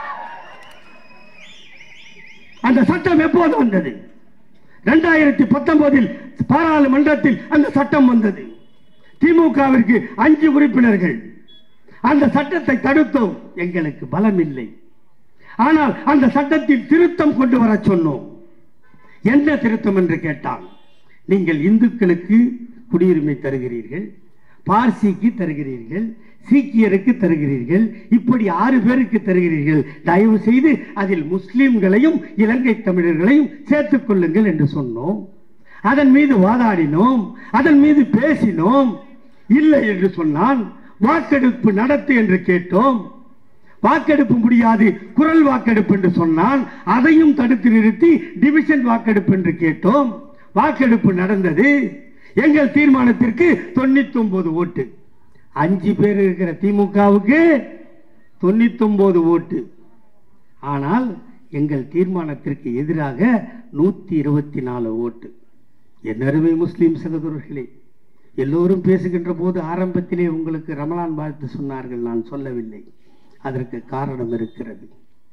அந்த சட்டம் எப்போது வந்தது இரண்டாயிரத்தி பத்தொன்பதில் பாராளுமன்றத்தில் அந்த சட்டம் வந்தது திமுகவிற்கு அஞ்சு உறுப்பினர்கள் அந்த சட்டத்தை தடுத்தோம் எங்களுக்கு பலம் இல்லை ஆனால் அந்த சட்டத்தில் திருத்தம் கொண்டு வர சொன்னோம் என்ன திருத்தம் என்று கேட்டால் நீங்கள் இந்துக்களுக்கு குடியுரிமை தருகிறீர்கள் பார்சிக்கு தருகிறீர்கள் சீக்கியருக்கு தருகிறீர்கள் இப்படி ஆறு பேருக்கு தருகிறீர்கள் தயவு செய்து அதில் முஸ்லிம்களையும் இலங்கை தமிழர்களையும் சேர்த்துக் கொள்ளுங்கள் என்று சொன்னோம் அதன் மீது வாதாடினோம் அதன் மீது பேசினோம் இல்லை என்று சொன்னான் வாக்கெடுப்பு நடத்து என்று கேட்டோம் வாக்கெடுப்பு முடியாது குரல் வாக்கெடுப்பு என்று சொன்னான் அதையும் தடுத்து நிறுத்தி டிவிஷன் வாக்கெடுப்பு என்று கேட்டோம் வாக்கெடுப்பு நடந்தது எங்கள் தீர்மானத்திற்கு தொண்ணூத்தி ஒன்பது ஓட்டு அஞ்சு பேர் இருக்கிற திமுகவுக்கு தொண்ணூத்தி ஒன்பது ஓட்டு ஆனால் எங்கள் தீர்மானத்திற்கு எதிராக நூத்தி இருபத்தி நாலு ஓட்டு என் அருமை முஸ்லீம் சகோதரர்களே எல்லோரும் பேசுகின்ற போது ஆரம்பத்திலே உங்களுக்கு ரமலான் வாழ்த்து சொன்னார்கள் நான் சொல்லவில்லை அதற்கு காரணம் இருக்கிறது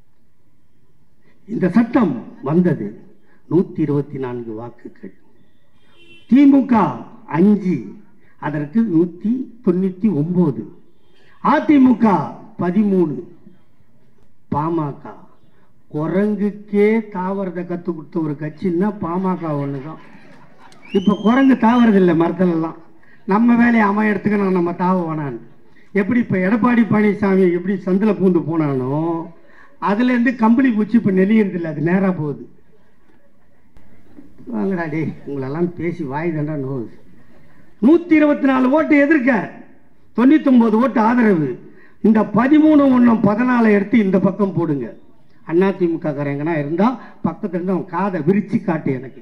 இந்த சட்டம் வந்தது நூத்தி இருபத்தி நான்கு வாக்குகள் திமுக அஞ்சு அதற்கு நூத்தி தொண்ணூத்தி ஒன்பது அதிமுக பதிமூணு பாமக குரங்குக்கே தாவரத்தை கத்து கொடுத்த ஒரு கட்சின்னா பாமக ஒண்ணுதான் இப்ப குரங்கு தாவறது இல்லை மரத்துலலாம் நம்ம வேலையை அவன் எடுத்துக்கணும் நம்ம தாவ வேணான்னு எப்படி இப்ப எடப்பாடி பழனிசாமி எப்படி சந்தில பூந்து போனானோ அதுல இருந்து கம்பளி பூச்சி இப்ப நெளியறது இல்லை அது நேரா போகுது வாங்கடா டே உங்களெல்லாம் பேசி வாய் தண்டா நோவுது நூத்தி இருபத்தி நாலு ஓட்டு எதிர்க்க தொண்ணூத்தி ஒன்பது ஓட்டு ஆதரவு இந்த பதிமூணு ஒன்றும் பதினாலை எடுத்து இந்த பக்கம் போடுங்க அண்ணா திமுக காரங்கன்னா இருந்தா பக்கத்துல இருந்து அவன் காதை விரிச்சு காட்டு எனக்கு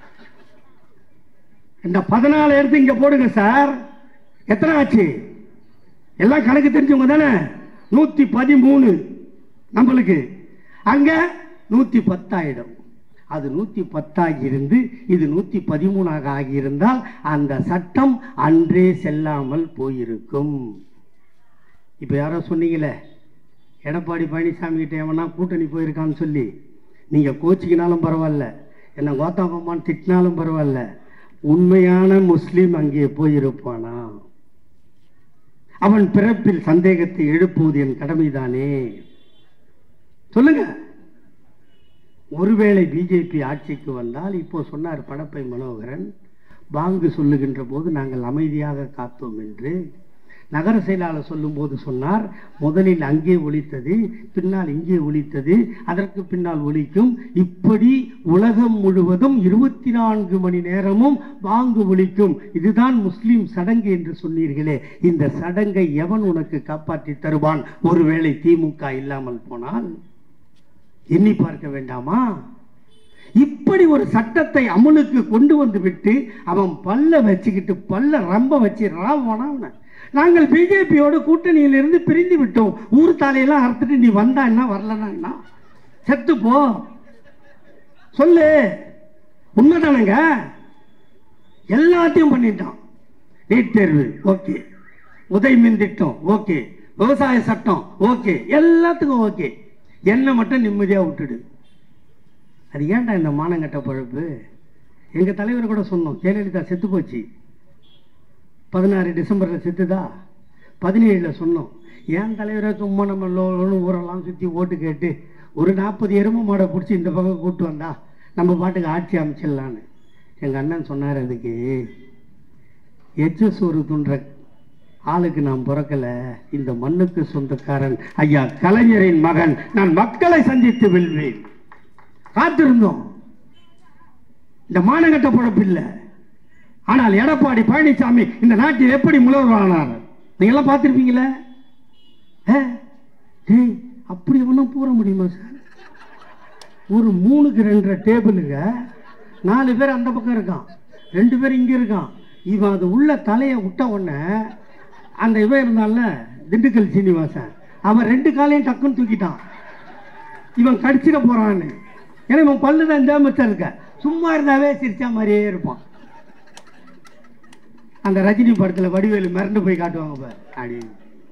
இந்த பதினாலு எடுத்து இங்க போடுங்க சார் எத்தனை ஆச்சு எல்லாம் கணக்கு தெரிஞ்சவங்க தானே நூத்தி பதிமூணு நம்மளுக்கு அங்க நூத்தி பத்தாயிடும் அது நூத்தி பத்தாகி இருந்து இது நூத்தி பதிமூணாக ஆகியிருந்தால் அந்த சட்டம் அன்றே செல்லாமல் போயிருக்கும் இப்ப யாரோ சொன்னீங்களே எடப்பாடி பழனிசாமி கிட்ட எவனா கூட்டணி போயிருக்கான்னு சொல்லி நீங்க கோச்சிக்கினாலும் பரவாயில்ல என்ன கோத்தாங்கம்மான்னு திட்டினாலும் பரவாயில்ல உண்மையான முஸ்லீம் அங்கே போயிருப்பானா அவன் பிறப்பில் சந்தேகத்தை எழுப்புவது என் கடமைதானே சொல்லுங்க ஒருவேளை பிஜேபி ஆட்சிக்கு வந்தால் இப்போ சொன்னார் படப்பை மனோகரன் பாங்கு சொல்லுகின்ற போது நாங்கள் அமைதியாக காத்தோம் என்று நகர செயலாளர் சொல்லும்போது சொன்னார் முதலில் அங்கே ஒலித்தது பின்னால் இங்கே ஒலித்தது அதற்கு பின்னால் ஒலிக்கும் இப்படி உலகம் முழுவதும் இருபத்தி நான்கு மணி நேரமும் பாங்கு ஒலிக்கும் இதுதான் முஸ்லிம் சடங்கு என்று சொன்னீர்களே இந்த சடங்கை எவன் உனக்கு காப்பாற்றி தருவான் ஒருவேளை திமுக இல்லாமல் போனால் எண்ணி பார்க்க வேண்டாமா இப்படி ஒரு சட்டத்தை அமலுக்கு கொண்டு வந்து விட்டு அவன் பல்ல வச்சுக்கிட்டு பல்ல ரொம்ப வச்சு ராவனா அவனை நாங்கள் பிஜேபியோட கூட்டணியில் இருந்து பிரிந்து விட்டோம் ஊர் தாலையெல்லாம் அறுத்துட்டு நீ வந்தா என்ன வரலன்னா என்ன செத்து போ சொல்லு உண்மைதானங்க எல்லாத்தையும் பண்ணிட்டான் நீட் தேர்வு ஓகே உதய் மின் திட்டம் ஓகே விவசாய சட்டம் ஓகே எல்லாத்துக்கும் ஓகே என்னை மட்டும் நிம்மதியாக விட்டுடு அது ஏன்டா இந்த மானங்கட்ட பழப்பு எங்கள் தலைவர் கூட சொன்னோம் ஜெயலலிதா செத்து போச்சு பதினாறு டிசம்பரில் செத்துதா பதினேழில் சொன்னோம் ஏன் தலைவரை சும்மா நம்ம லோன்னு ஊரெல்லாம் சுற்றி ஓட்டு கேட்டு ஒரு நாற்பது எருமை மாடை பிடிச்சி இந்த பக்கம் கூட்டு வந்தா நம்ம பாட்டுக்கு ஆட்சி அமைச்சிடலான்னு எங்கள் அண்ணன் சொன்னார் அதுக்கு எச்ச சோறு துன்ற ஆளுக்கு நான் பிறக்கல இந்த மண்ணுக்கு சொந்தக்காரன் ஐயா கலைஞரின் மகன் நான் மக்களை சந்தித்து வெல்வேன் காத்திருந்தோம் இந்த மானங்கட்ட பொழப்பு இல்லை ஆனால் எடப்பாடி பழனிசாமி இந்த நாட்டில் எப்படி முதல்வரானார் நீங்களாம் பார்த்துருப்பீங்களே ஏ டேய் அப்படி ஒன்றும் கூற முடியுமா சார் ஒரு மூணுக்கு ரெண்டரை டேபிளுங்க நாலு பேர் அந்த பக்கம் இருக்கான் ரெண்டு பேர் இங்கே இருக்கான் இவன் அது உள்ள தலையை விட்ட உடனே அந்த இவன் இருந்தான்ல திண்டுக்கல் சீனிவாசன் அவன் ரெண்டு காலையும் டக்குன்னு தூக்கிட்டான் இவன் கடிச்சிட போறான்னு ஏன்னா இவன் பல்லு தான் இந்த மிச்சம் இருக்க சும்மா இருந்தாவே சிரிச்சா மாதிரியே இருப்பான் அந்த ரஜினி படத்தில் வடிவேலு மிரண்டு போய் காட்டுவாங்க பார் அப்படின்னு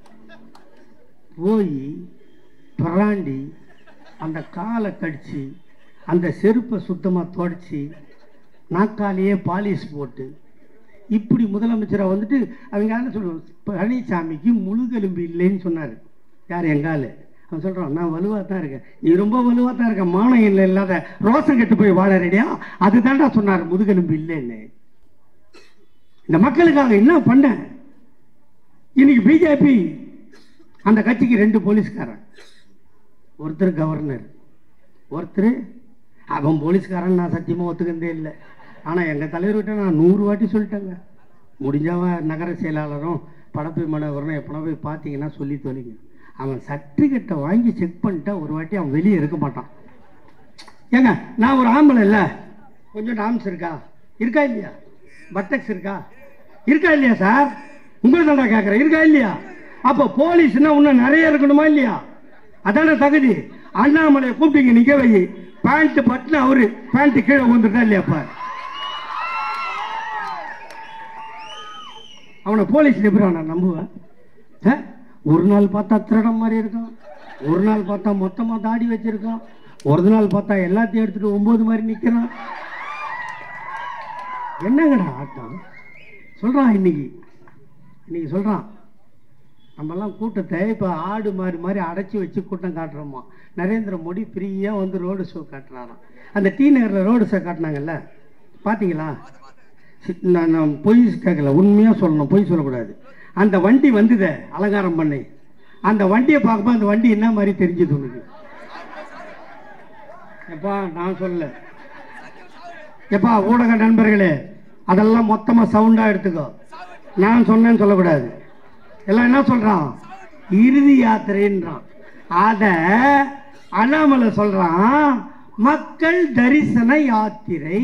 போய் பிராண்டி அந்த காலை கடிச்சு அந்த செருப்பை சுத்தமாக தொடச்சி நாக்காலேயே பாலிஷ் போட்டு இப்படி முதலமைச்சராக வந்துட்டு அவங்க என்ன சொல்லுவோம் பழனிசாமிக்கு முழுகெலும்பு இல்லைன்னு சொன்னார் யார் எங்கால் அவன் சொல்கிறான் நான் வலுவாக தான் இருக்கேன் நீ ரொம்ப வலுவாக தான் இருக்க மானம் இல்லை இல்லாத ரோசம் கெட்டு போய் வாழ ரெடியா அதுதான்டா சொன்னார் முதுகெலும்பு இல்லைன்னு இந்த மக்களுக்காக என்ன பண்ண இன்னைக்கு பிஜேபி அந்த கட்சிக்கு ரெண்டு போலீஸ்காரன் ஒருத்தர் கவர்னர் ஒருத்தர் அவன் போலீஸ்காரன் நான் சத்தியமாக ஒத்துக்கிறதே இல்லை ஆனால் எங்கள் தலைவர்கிட்ட நான் நூறு வாட்டி சொல்லிட்டேங்க முடிஞ்சவன் நகர செயலாளரும் படப்பை மனவரும் எப்போனா போய் பார்த்தீங்கன்னா சொல்லி தொலைங்க அவன் சர்டிஃபிகேட்டை வாங்கி செக் பண்ணிட்டா ஒரு வாட்டி அவன் வெளியே இருக்க மாட்டான் ஏங்க நான் ஒரு ஆம்பளை இல்லை கொஞ்சம் டாம்ஸ் இருக்கா இருக்கா இல்லையா பட்டக்ஸ் இருக்கா இருக்கா இல்லையா சார் உங்களை தான்டா கேட்குறேன் இருக்கா இல்லையா அப்போ போலீஸ்னா இன்னும் நிறைய இருக்கணுமா இல்லையா அதான தகுதி அண்ணாமலையை கூப்பிட்டீங்க நிற்க வை பேண்ட் பட்டுன்னு அவரு பேண்ட் கீழே வந்துட்டா இல்லையாப்பா அவனை போலீஸ் எப்படி நான் நம்புவேன் ஆ? ஒரு நாள் பார்த்தா திருடம் மாதிரி இருக்கான் ஒரு நாள் பார்த்தா மொத்தமாக தாடி வச்சிருக்கான் ஒரு நாள் பார்த்தா எல்லாத்தையும் எடுத்துட்டு ஒன்பது மாதிரி நிற்கிறான் என்னங்கடா ஆட்டம் சொல்கிறான் இன்னைக்கு இன்னைக்கு சொல்கிறான் நம்மலாம் கூட்டத்தை இப்போ ஆடு மாறி மாதிரி அடைச்சி வச்சு கூட்டம் காட்டுறோமா நரேந்திர மோடி ஃப்ரீயாக வந்து ரோடு ஷோ காட்டுறாராம் அந்த டி நகரில் ரோடு ஷோ காட்டினாங்கல்ல பார்த்தீங்களா சி- நான் நான் பொய் கேட்கல உண்மையாக சொல்லணும் பொய் சொல்லக்கூடாது அந்த வண்டி வந்ததே அலங்காரம் பண்ணி அந்த வண்டியை பார்க்கும்போது அந்த வண்டி என்ன மாதிரி தெரிஞ்சுது உனக்கு எப்பா நான் சொல்லல எப்பா ஊடக நண்பர்களே அதெல்லாம் மொத்தமாக சவுண்டாக எடுத்துக்கோ நான் சொன்னேன்னு சொல்லக்கூடாது எல்லாம் என்ன சொல்றான் இறுதி யாத்திரைன்றான் அத அண்ணாமலை சொல்றான் மக்கள் தரிசன யாத்திரை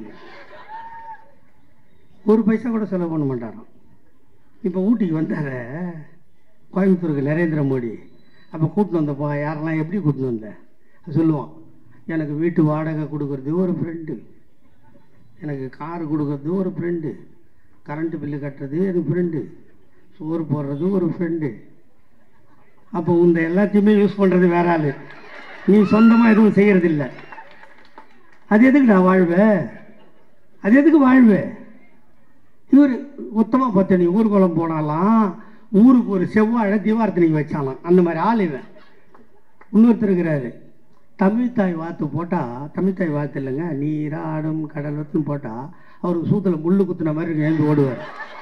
ஒரு பைசா கூட செலவு பண்ண மாட்டாராம் இப்போ ஊட்டிக்கு வந்தார கோயம்புத்தூருக்கு நரேந்திர மோடி அப்போ கூட்டின்னு வந்தப்போ யாரெல்லாம் எப்படி கூட்டின்னு வந்த சொல்லுவான் எனக்கு வீட்டு வாடகை கொடுக்கறது ஒரு ஃப்ரெண்டு எனக்கு கார் கொடுக்கறது ஒரு ஃப்ரெண்டு கரண்ட்டு பில்லு கட்டுறது எனக்கு ஃப்ரெண்டு சோறு போடுறது ஒரு ஃப்ரெண்டு அப்போ இந்த எல்லாத்தையுமே யூஸ் பண்ணுறது வேற ஆள் நீ சொந்தமாக எதுவும் செய்யறதில்ல அது எதுக்குடா வாழ்வு அது எதுக்கு வாழ்வு இவர் மொத்தமாக பார்த்த நீ ஊர்வலம் போனாலாம் ஊருக்கு ஒரு செவ்வாழை தீவார்த்தனைக்கு வச்சாலாம் அந்த மாதிரி ஆள் இவன் இன்னொருத்தர் இருக்கிறாரு தமிழ் தாய் வாத்து போட்டால் தமிழ் தாய் வாத்து இல்லைங்க நீராடும் கடல் வத்துன்னு போட்டால் அவருக்கு சூத்தில் முள்ளு குத்துன மாதிரி எழுந்து ஓடுவார்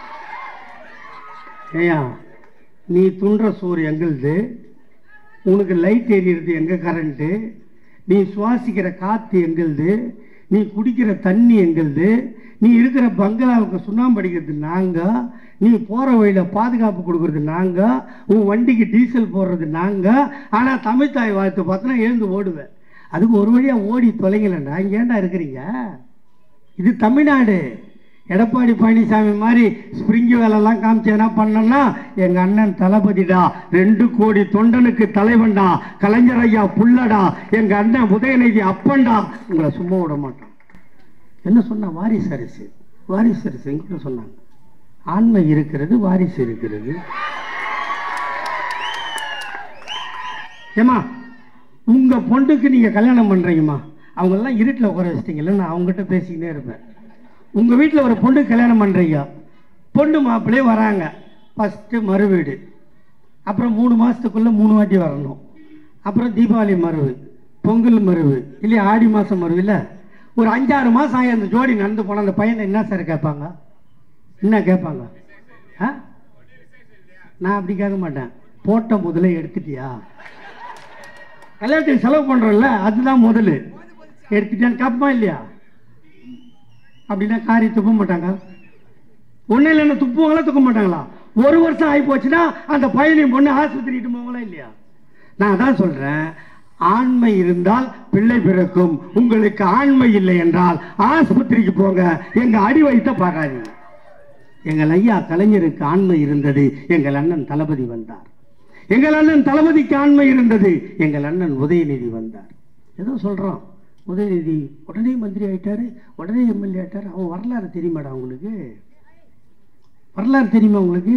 ஏயா நீ துன்ற சோறு எங்களுது உனக்கு லைட் எரியுறது எங்க கரண்ட்டு நீ சுவாசிக்கிற காற்று எங்களுது நீ குடிக்கிற தண்ணி எங்களுது நீ இருக்கிற பங்களாவுக்கு சுண்ணாம்பு அடிக்கிறது நாங்கள் நீ போகிற வழியில் பாதுகாப்பு கொடுக்கறது நாங்கள் உன் வண்டிக்கு டீசல் போடுறது நாங்கள் ஆனால் தமிழ் தாய் வாழ்த்து பார்த்தோன்னா எழுந்து ஓடுவேன் அதுக்கு ஒரு வழியாக ஓடி தொலைங்கலண்ணா இங்கே ஏன்டா இருக்கிறீங்க இது தமிழ்நாடு எடப்பாடி பழனிசாமி மாதிரி ஸ்பிரிங்கு வேலைலாம் காமிச்சு என்ன பண்ணனா எங்க அண்ணன் தளபதிடா ரெண்டு கோடி தொண்டனுக்கு தலைவன்டா கலைஞர் ஐயா புள்ளடா எங்க அண்ணன் உதயநிதி அப்பன்டா உங்களை சும்மா விட மாட்டான் என்ன சொன்னா வாரிசு அரிசி வாரிசு அரிசி எங்கிட்ட சொன்னாங்க ஆண்மை இருக்கிறது வாரிசு இருக்கிறது ஏமா உங்கள் பொண்ணுக்கு நீங்கள் கல்யாணம் பண்ணுறீங்கம்மா அவங்கெல்லாம் இருட்டில் உட்கார வச்சிட்டிங்கல்ல நான் அவங்ககிட்ட பேசிக்கிட்டே இருப்பேன் உங்கள் வீட்டில் ஒரு பொண்ணுக்கு கல்யாணம் பண்ணுறீங்க பொண்ணு மாப்பிள்ளையே வராங்க ஃபஸ்ட்டு மறு வீடு அப்புறம் மூணு மாதத்துக்குள்ளே மூணு வாட்டி வரணும் அப்புறம் தீபாவளி மருவு பொங்கல் மருவு இல்லையா ஆடி மாதம் மருவு இல்லை ஒரு அஞ்சாறு மாதம் ஆகி அந்த ஜோடி நடந்து போனால் அந்த பையனை என்ன சார் கேட்பாங்க என்ன கேட்பாங்க ஆ நான் அப்படி கேட்க மாட்டேன் போட்ட முதல்ல எடுத்துட்டியா கல்யாணத்துக்கு செலவு பண்ணுறோம்ல அதுதான் முதல் எடுத்துட்டியான்னு கேட்பா இல்லையா அப்படின்னா காரி துப்ப மாட்டாங்க ஒன்றும் இல்லைன்னா துப்புவாங்களா துக்க மாட்டாங்களா ஒரு வருஷம் ஆகி போச்சுன்னா அந்த பையனையும் பொண்ணு ஆஸ்பத்திரிட்டு போவாங்களா இல்லையா நான் தான் சொல்கிறேன் ஆண்மை இருந்தால் பிள்ளை பிறக்கும் உங்களுக்கு ஆண்மை இல்லை என்றால் ஆஸ்பத்திரிக்கு போங்க எங்க அடி வைத்த பார்க்காதீங்க எங்கள் ஐயா கலைஞருக்கு ஆண்மை இருந்தது எங்கள் அண்ணன் தளபதி வந்தார் எங்கள் அண்ணன் தளபதிக்கு ஆண்மை இருந்தது எங்கள் அண்ணன் உதயநிதி வந்தார் ஏதோ சொல்றோம் உதயநிதி உடனே மந்திரி ஆயிட்டாரு உடனே எம்எல்ஏ ஆயிட்டாரு அவன் வரலாறு தெரியுமாடா உங்களுக்கு வரலாறு தெரியுமா உங்களுக்கு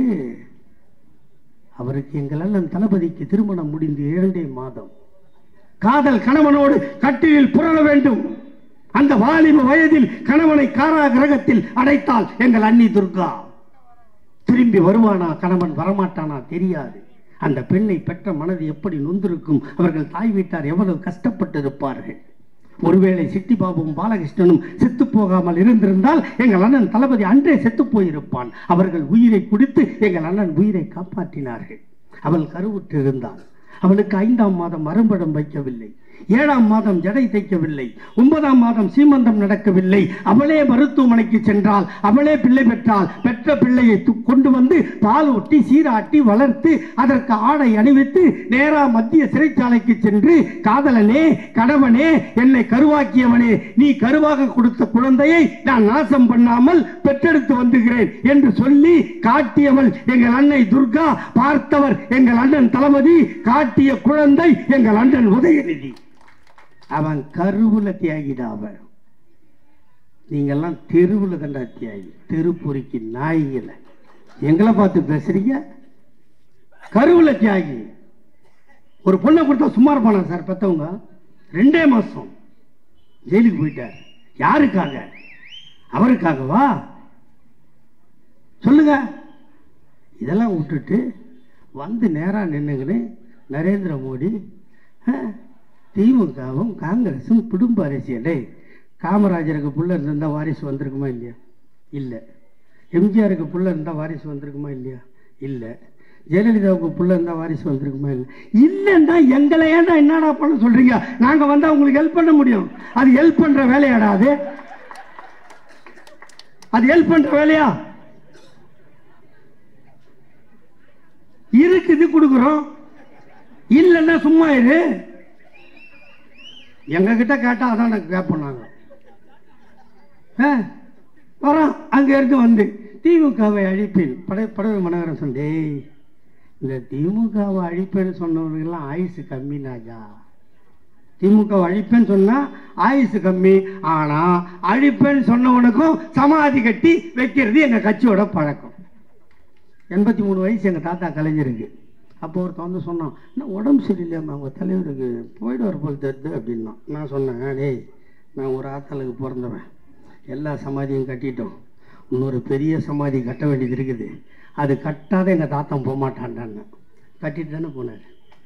அவருக்கு எங்கள் அண்ணன் தளபதிக்கு திருமணம் முடிந்து இரண்டே மாதம் காதல் கணவனோடு கட்டிலில் புரள வேண்டும் அந்த வாலிப வயதில் கணவனை காராகிரகத்தில் அடைத்தால் எங்கள் அண்ணி துர்கா திரும்பி வருவானா கணவன் வரமாட்டானா தெரியாது அந்த பெண்ணை பெற்ற மனது எப்படி நொந்திருக்கும் அவர்கள் தாய் வீட்டார் எவ்வளவு கஷ்டப்பட்டிருப்பார்கள் ஒருவேளை சிட்டிபாபுவும் பாலகிருஷ்ணனும் செத்து போகாமல் இருந்திருந்தால் எங்கள் அண்ணன் தளபதி அன்றே செத்து போயிருப்பான் அவர்கள் உயிரை குடித்து எங்கள் அண்ணன் உயிரை காப்பாற்றினார்கள் அவள் கருவுற்று இருந்தாள் அவளுக்கு ஐந்தாம் மாதம் அரும்படம் வைக்கவில்லை ஏழாம் மாதம் ஜடை தைக்கவில்லை ஒன்பதாம் மாதம் சீமந்தம் நடக்கவில்லை அவளே மருத்துவமனைக்கு சென்றால் அவளே பிள்ளை பெற்றால் பெற்ற பிள்ளையை து- கொண்டு வந்து பால் ஊட்டி சீராட்டி வளர்த்து அதற்கு ஆடை அணிவித்து நேரா மத்திய சிறைச்சாலைக்கு சென்று காதலனே கணவனே என்னை கருவாக்கியவனே நீ கருவாக கொடுத்த குழந்தையை நான் நாசம் பண்ணாமல் பெற்றெடுத்து வந்துகிறேன் என்று சொல்லி காட்டியவள் எங்கள் அன்னை துர்கா பார்த்தவர் எங்கள் அண்ணன் தளபதி காட்டிய குழந்தை எங்கள் அண்ணன் உதயநிதி அவன் கருவுல தியாகிடா அவன் நீங்கெல்லாம் தெருவுல தண்டா தியாகி தெருப்பொறிக்கு நாய்களை எங்களை பார்த்து பேசுறீங்க கருவுல தியாகி ஒரு பொண்ணை கொடுத்தா சும்மா இருப்பானா சார் பெத்தவங்க ரெண்டே மாசம் ஜெயிலுக்கு போயிட்டார் யாருக்காக அவருக்காகவா சொல்லுங்க இதெல்லாம் விட்டுட்டு வந்து நேராக நின்றுக்கின்னு நரேந்திர மோடி ஆ, திமுகவும் காங்கிரஸும் குடும்ப அரசியலே காமராஜருக்கு புள்ள இருந்தால் வாரிசு வந்திருக்குமா இல்லையா இல்லை எம்ஜிஆருக்கு புள்ள இருந்தால் வாரிசு வந்திருக்குமா இல்லையா இல்லை ஜெயலலிதாவுக்கு புள்ள இருந்தால் வாரிசு வந்திருக்குமா இல்லை இல்லைன்னா எங்களை ஏன்டா என்னடா பண்ண சொல்கிறீங்க நாங்கள் வந்தால் உங்களுக்கு ஹெல்ப் பண்ண முடியும் அது ஹெல்ப் பண்ணுற வேலையாடா அது அது ஹெல்ப் பண்ணுற வேலையா இருக்குது கொடுக்குறோம் இல்லைன்னா சும்மா இரு எங்க கிட்ட கேட்டா அதான் எனக்கு கேட்போம் நாங்க ஆ, வரோம் அங்க இருந்து வந்து திமுகவை அழிப்பேன் படை படவை மனோகரன் சொன்னே இந்த திமுகவை அழிப்பேன்னு சொன்னவர்கள்லாம் ஆயுசு கம்மி நாஜா திமுக அழிப்பேன்னு சொன்னா ஆயுசு கம்மி ஆனா அழிப்பேன்னு சொன்னவனுக்கும் சமாதி கட்டி வைக்கிறது எங்க கட்சியோட பழக்கம் எண்பத்தி மூணு வயசு எங்கள் தாத்தா கலைஞருக்கு அப்போ ஒருத்தன் வந்து சொன்னான் என்ன உடம்பு சரியில்லையாம்மா அவங்க தலைவருக்கு போயிடுவார் போல் தெரிது அப்படின்னா நான் சொன்னேன் டேய் நான் ஒரு ஆத்தாளுக்கு பிறந்தவன் எல்லா சமாதியும் கட்டிட்டோம் இன்னொரு பெரிய சமாதி கட்ட வேண்டியது இருக்குது அது கட்டாத எங்கள் தாத்தா போக மாட்டான்டான்னு கட்டிட்டு தானே போனார்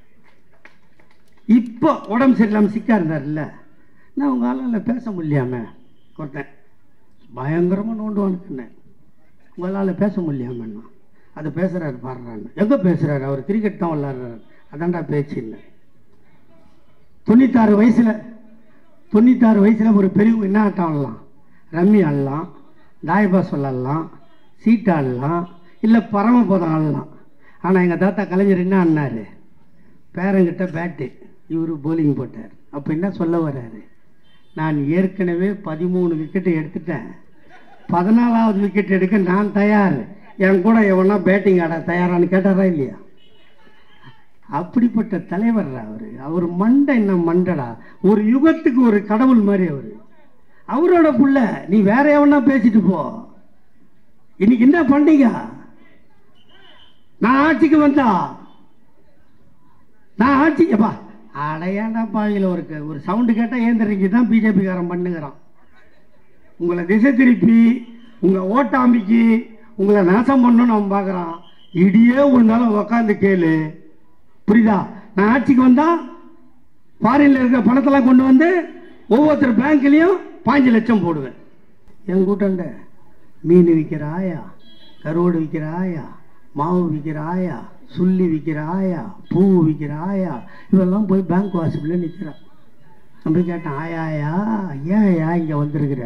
இப்போ உடம்பு சரியில்லாமல் சிக்கா இருந்தார்ல நான் உங்கள் ஆளால் பேச முடியாம ஒருத்தன் பயங்கரமாக நோண்டுவானுக்குன்னு உங்களால் பேச முடியாமண்ணா அது பேசுகிறாரு பாடுறான்னு எங்கே பேசுகிறாரு அவர் கிரிக்கெட் தான் விளாட்றாரு அதான்டா பேச்சு இல்லை தொண்ணூத்தாறு வயசில் தொண்ணூத்தாறு வயசில் ஒரு பெரியவங்க என்ன ஆட்டம் ஆடலாம் ரம்மி ஆடலாம் தாயபாஸ் விளாட்லாம் சீட்டு ஆடலாம் இல்லை பரமபதம் ஆடலாம் ஆனால் எங்கள் தாத்தா கலைஞர் என்ன ஆடினாரு பேரங்கிட்ட பேட்டு இவர் போலிங் போட்டார் அப்போ என்ன சொல்ல வர்றாரு நான் ஏற்கனவே பதிமூணு விக்கெட்டு எடுத்துட்டேன் பதினாலாவது விக்கெட் எடுக்க நான் தயார் என் கூட எவனா பேட்டிங் ஆட தயாரான்னு கேட்டாரா இல்லையா அப்படிப்பட்ட தலைவர் அவர் அவர் மண்டை என்ன மண்டடா ஒரு யுகத்துக்கு ஒரு கடவுள் மாதிரி அவர் அவரோட புள்ள நீ வேற எவனா பேசிட்டு போ இன்னைக்கு என்ன பண்டிகை நான் ஆட்சிக்கு வந்தா நான் ஆட்சிக்கு அப்பா அடையாண்டா பாவியில் ஒரு க- ஒரு சவுண்டு கேட்டால் ஏந்திரிக்கு தான் பிஜேபிக்காரன் பண்ணுகிறான் உங்களை திசை திருப்பி உங்கள் ஓட்டாம்பிக்கு உங்களை நாசம் பண்ணணும்னு அவன் பார்க்குறான் இடியே விழுந்தாலும் உக்காந்து கேளு புரியுதா நான் ஆட்சிக்கு வந்தா ஃபாரின்ல இருக்கிற பணத்தெல்லாம் கொண்டு வந்து ஒவ்வொருத்தர் பேங்க்லேயும் பாஞ்சு லட்சம் போடுவேன் என் கூட்டண்ட மீன் விற்கிற ஆயா கருவாடு விற்கிற ஆயா மாவு விற்கிற ஆயா சுள்ளி விற்கிற ஆயா பூ விற்கிற ஆயா இவெல்லாம் போய் பேங்க் வாசலில் நிற்கிறான் நான் போய் கேட்டேன் ஆயா ஆயா ஏன் ஐயா இங்கே வந்திருக்கிற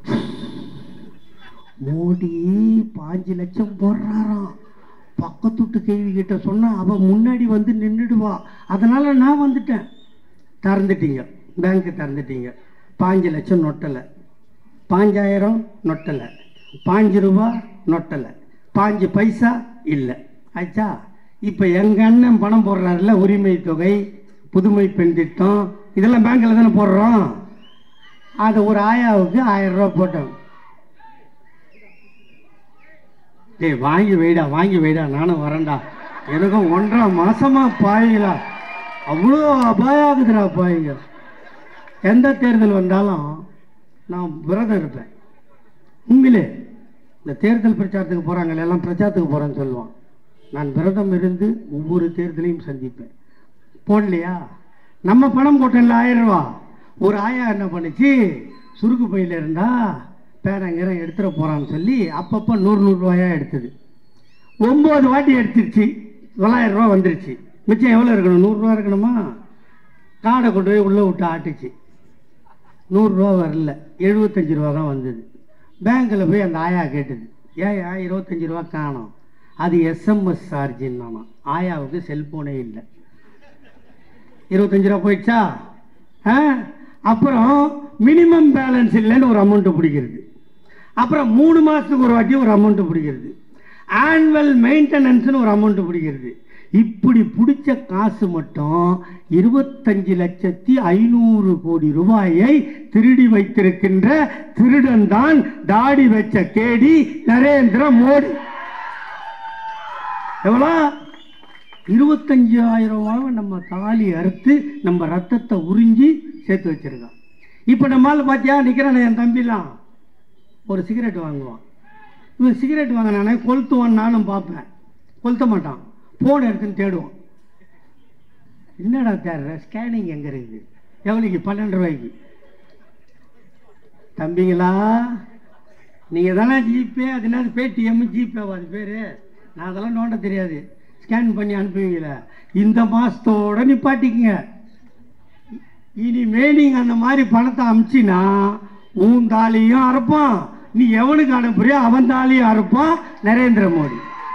மோடி பாஞ்சு லட்சம் போடுறாராம் பக்கத்து வீட்டு கேள்வி கிட்ட சொன்னா அவ முன்னாடி வந்து நின்றுடுவா அதனால நான் வந்துட்டேன் திறந்துட்டீங்க பேங்க்கு திறந்துட்டீங்க பாஞ்சு லட்சம் நொட்டலை பாஞ்சாயிரம் நொட்டலை பாஞ்சு ரூபா நொட்டலை பாஞ்சு பைசா இல்லை ஆச்சா இப்போ எங்கள் அண்ணன் பணம் போடுறாருல உரிமை தொகை புதுமை பெண் திட்டம் இதெல்லாம் பேங்க்கில் தானே போடுறோம் அதை ஒரு ஆயாவுக்கு ஆயிரம் ரூபா போட்டோம் டேய் வாங்கி வைடா வாங்கி வைடா நானும் வரேன்டா எனக்கும் ஒன்றரை மாசமா பாய்களா அவ்வளோ அபாயாகுதுடா பாய்ங்க எந்த தேர்தல் வந்தாலும் நான் விரதம் இருப்பேன் உண்மையிலே இந்த தேர்தல் பிரச்சாரத்துக்கு போகிறாங்களே எல்லாம் பிரச்சாரத்துக்கு போகிறேன்னு சொல்லுவான் நான் விரதம் இருந்து ஒவ்வொரு தேர்தலையும் சந்திப்பேன் போடலையா நம்ம பணம் போட்டோம்ல ஆயிரம் ரூபா ஒரு ஆயா என்ன பண்ணுச்சு சுருக்கு பையில் இருந்தா பேரங்கரம் எடுத்துட போகிறான்னு சொல்லி அப்பப்போ நூறு நூறுரூவாயா எடுத்தது ஒம்பது வாட்டி எடுத்துருச்சு தொள்ளாயிரம் ரூபா வந்துருச்சு மிச்சம் எவ்வளோ இருக்கணும் நூறுரூவா இருக்கணுமா காடை கொண்டு போய் உள்ளே விட்டு ஆட்டுச்சு நூறுரூவா வரல எழுபத்தஞ்சு ரூபா தான் வந்தது பேங்க்கில் போய் அந்த ஆயா கேட்டது ஏயா இருபத்தஞ்சி ரூபா காணோம் அது எஸ்எம்எஸ் சார்ஜின்னு ஆயாவுக்கு செல்ஃபோனே இல்லை இருபத்தஞ்சு ரூபா போயிடுச்சா ஆ அப்புறம் மினிமம் பேலன்ஸ் இல்லைன்னு ஒரு அமௌண்ட்டு பிடிக்கிறது அப்புறம் மூணு மாதத்துக்கு ஒரு வாட்டி ஒரு அமௌண்ட்டு பிடிக்கிறது ஆனுவல் மெயின்டெனன்ஸ்னு ஒரு அமௌண்ட்டு பிடிக்கிறது இப்படி பிடிச்ச காசு மட்டும் இருபத்தஞ்சு லட்சத்தி ஐநூறு கோடி ரூபாயை திருடி வைத்திருக்கின்ற திருடன் தான் தாடி வச்ச கேடி நரேந்திர மோடி எவ்வளோ இருபத்தஞ்சாயிரம் ரூபாவை நம்ம தாலி அறுத்து நம்ம ரத்தத்தை உறிஞ்சி சேர்த்து வச்சிருக்கோம் இப்போ நம்மால் பார்த்தியா நிற்கிறானே என் தம்பிலாம் ஒரு சிகரெட் வாங்குவான் இவன் சிகரெட் வாங்கினானே கொளுத்துவான் நானும் பார்ப்பேன் கொளுத்த மாட்டான் ஃபோன் எடுத்துன்னு தேடுவான் என்னடா தேடுற ஸ்கேனிங் எங்கே இருக்குது எவ்வளோக்கு பன்னெண்டு ரூபாய்க்கு தம்பிங்களா நீங்கள் தானே ஜிபே அது என்னது பேடிஎம் ஜிபேவா அது பேர் நான் அதெல்லாம் நோண்ட தெரியாது ஸ்கேன் பண்ணி அனுப்புவீங்களே இந்த மாதத்தோட நிப்பாட்டிக்குங்க இனிமே நீங்கள் அந்த மாதிரி பணத்தை அமிச்சினா உன் தாலியும் அறுப்பான் நீ எவனுக்கு அனுப்புறியோ அவன் தாலியும் அறுப்பான் நரேந்திர மோடி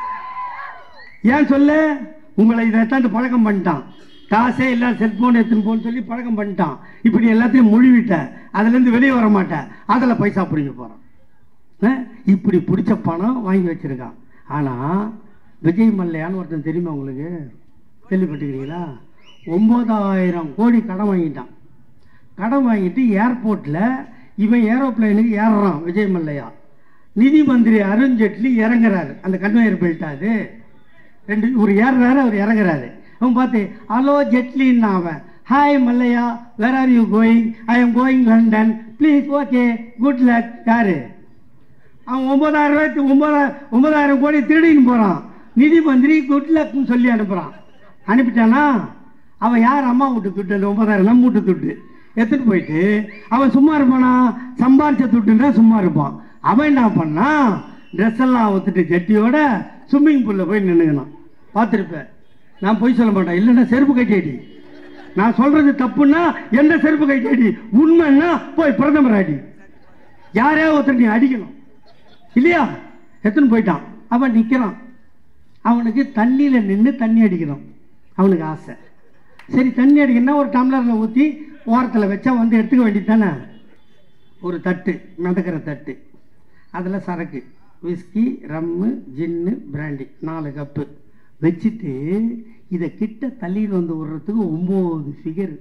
ஏன் சொல்லு உங்களை இதை தாண்டி பழக்கம் பண்ணிட்டான் காசே இல்லை செல்போன் எடுத்துன்னு போன்னு சொல்லி பழக்கம் பண்ணிட்டான் இப்போ நீ எல்லாத்தையும் முழுவிட்ட அதுலேருந்து வெளியே வர மாட்டேன் அதில் பைசா பிடிக்க போகிறான் இப்படி பிடிச்ச பணம் வாங்கி வச்சிருக்கான் ஆனால் விஜய் மல்லையான்னு ஒருத்தன் தெரியுமா உங்களுக்கு கேள்விப்பட்டுக்கிறீங்களா ஒம்பதாயிரம் கோடி கடன் வாங்கிட்டான் கடன் வாங்கிட்டு ஏர்போர்ட்டில் இவன் ஏரோப்ளைனுக்கு ஏறுறான் விஜய் மல்லையா நிதி மந்திரி அருண் ஜேட்லி இறங்குறாரு அந்த கன்வேயர் பெல்ட் அது ரெண்டு ஒரு ஏறுறாரு அவர் இறங்குறாரு அவன் பார்த்து ஹலோ ஜெட்லின்னு அவன் hi Mallya where are you going I am going London please okay good luck யாரு அவன் ஒன்பதாயிரம் ரூபாய்க்கு ஒன்பதாயிரம் ஒன்பதாயிரம் கோடி திருடின்னு போகிறான் நிதி மந்திரி குட் லக்னு சொல்லி அனுப்புகிறான் அனுப்பிட்டானா அவன் யார் அம்மா வீட்டு துட்டு அந்த ஒன்பதாயிரம் நம்ம வீட்டு துட்டு எடுத்துட்டு போயிட்டு அவன் சும்மா இருப்பானா சம்பாரிச்ச துட்டுன்னா சும்மா இருப்பான் அவன் என்ன பண்ணான் ட்ரெஸ் எல்லாம் ஒத்துட்டு ஜட்டியோட ஸ்விம்மிங் பூலில் போய் நின்றுக்கணும் பார்த்துருப்பேன் நான் போய் சொல்ல மாட்டேன் இல்லைன்னா செருப்பு கட்டியடி நான் சொல்றது தப்புன்னா எந்த செருப்பு கட்டியடி உண்மைன்னா போய் பிரதமர் அடி யாரையா ஒருத்தர் நீ அடிக்கணும் இல்லையா எத்தனை போயிட்டான் அவன் நிற்கிறான் அவனுக்கு தண்ணியில் நின்று தண்ணி அடிக்கணும் அவனுக்கு ஆசை சரி தண்ணி அடிக்கணும்னா ஒரு டம்ளரில் ஊற்றி ஓரத்தில் வச்சா வந்து எடுத்துக்க வேண்டியது தானே ஒரு தட்டு மிதக்கிற தட்டு அதில் சரக்கு விஸ்கி ரம்மு ஜின்னு பிராண்டி நாலு கப்பு வச்சுட்டு இதை கிட்ட தள்ளின்னு வந்து விடுறதுக்கு ஒம்பது ஃபிகர்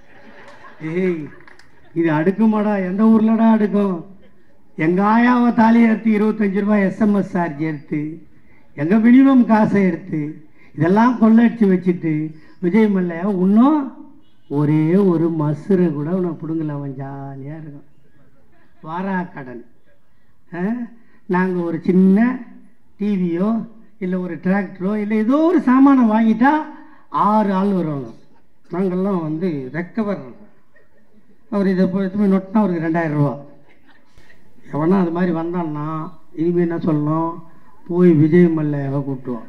ஏய் இது அடுக்குமாடா எந்த ஊர்லடா அடுக்கும் எங்கள் ஆயாவை தாலி எடுத்து இருபத்தஞ்சி ரூபாய் எஸ்எம்எஸ் சார்ஜ் எடுத்து எங்கள் மினிமம் காசை எடுத்து இதெல்லாம் கொள்ளடிச்சு வச்சுட்டு விஜய் மல்லையா இன்னும் ஒரே ஒரு மசுரை கூட உனக்கு பிடுங்கல அவன் ஜாலியாக இருக்கும் வாரா கடன் நாங்கள் ஒரு சின்ன டிவியோ இல்லை ஒரு டிராக்டரோ இல்லை ஏதோ ஒரு சாமானை வாங்கிட்டா ஆறு ஆள் வருவாங்க நாங்கள்லாம் வந்து ரெக்கவர் அவர் இதை போய் எடுத்து போய் நொட்டினா அவருக்கு ரெண்டாயிரம் ரூபா எவனா அது மாதிரி வந்தான்னா இனிமேல் என்ன சொல்லணும் போய் விஜய் மல்லையாவை கூட்டுவான்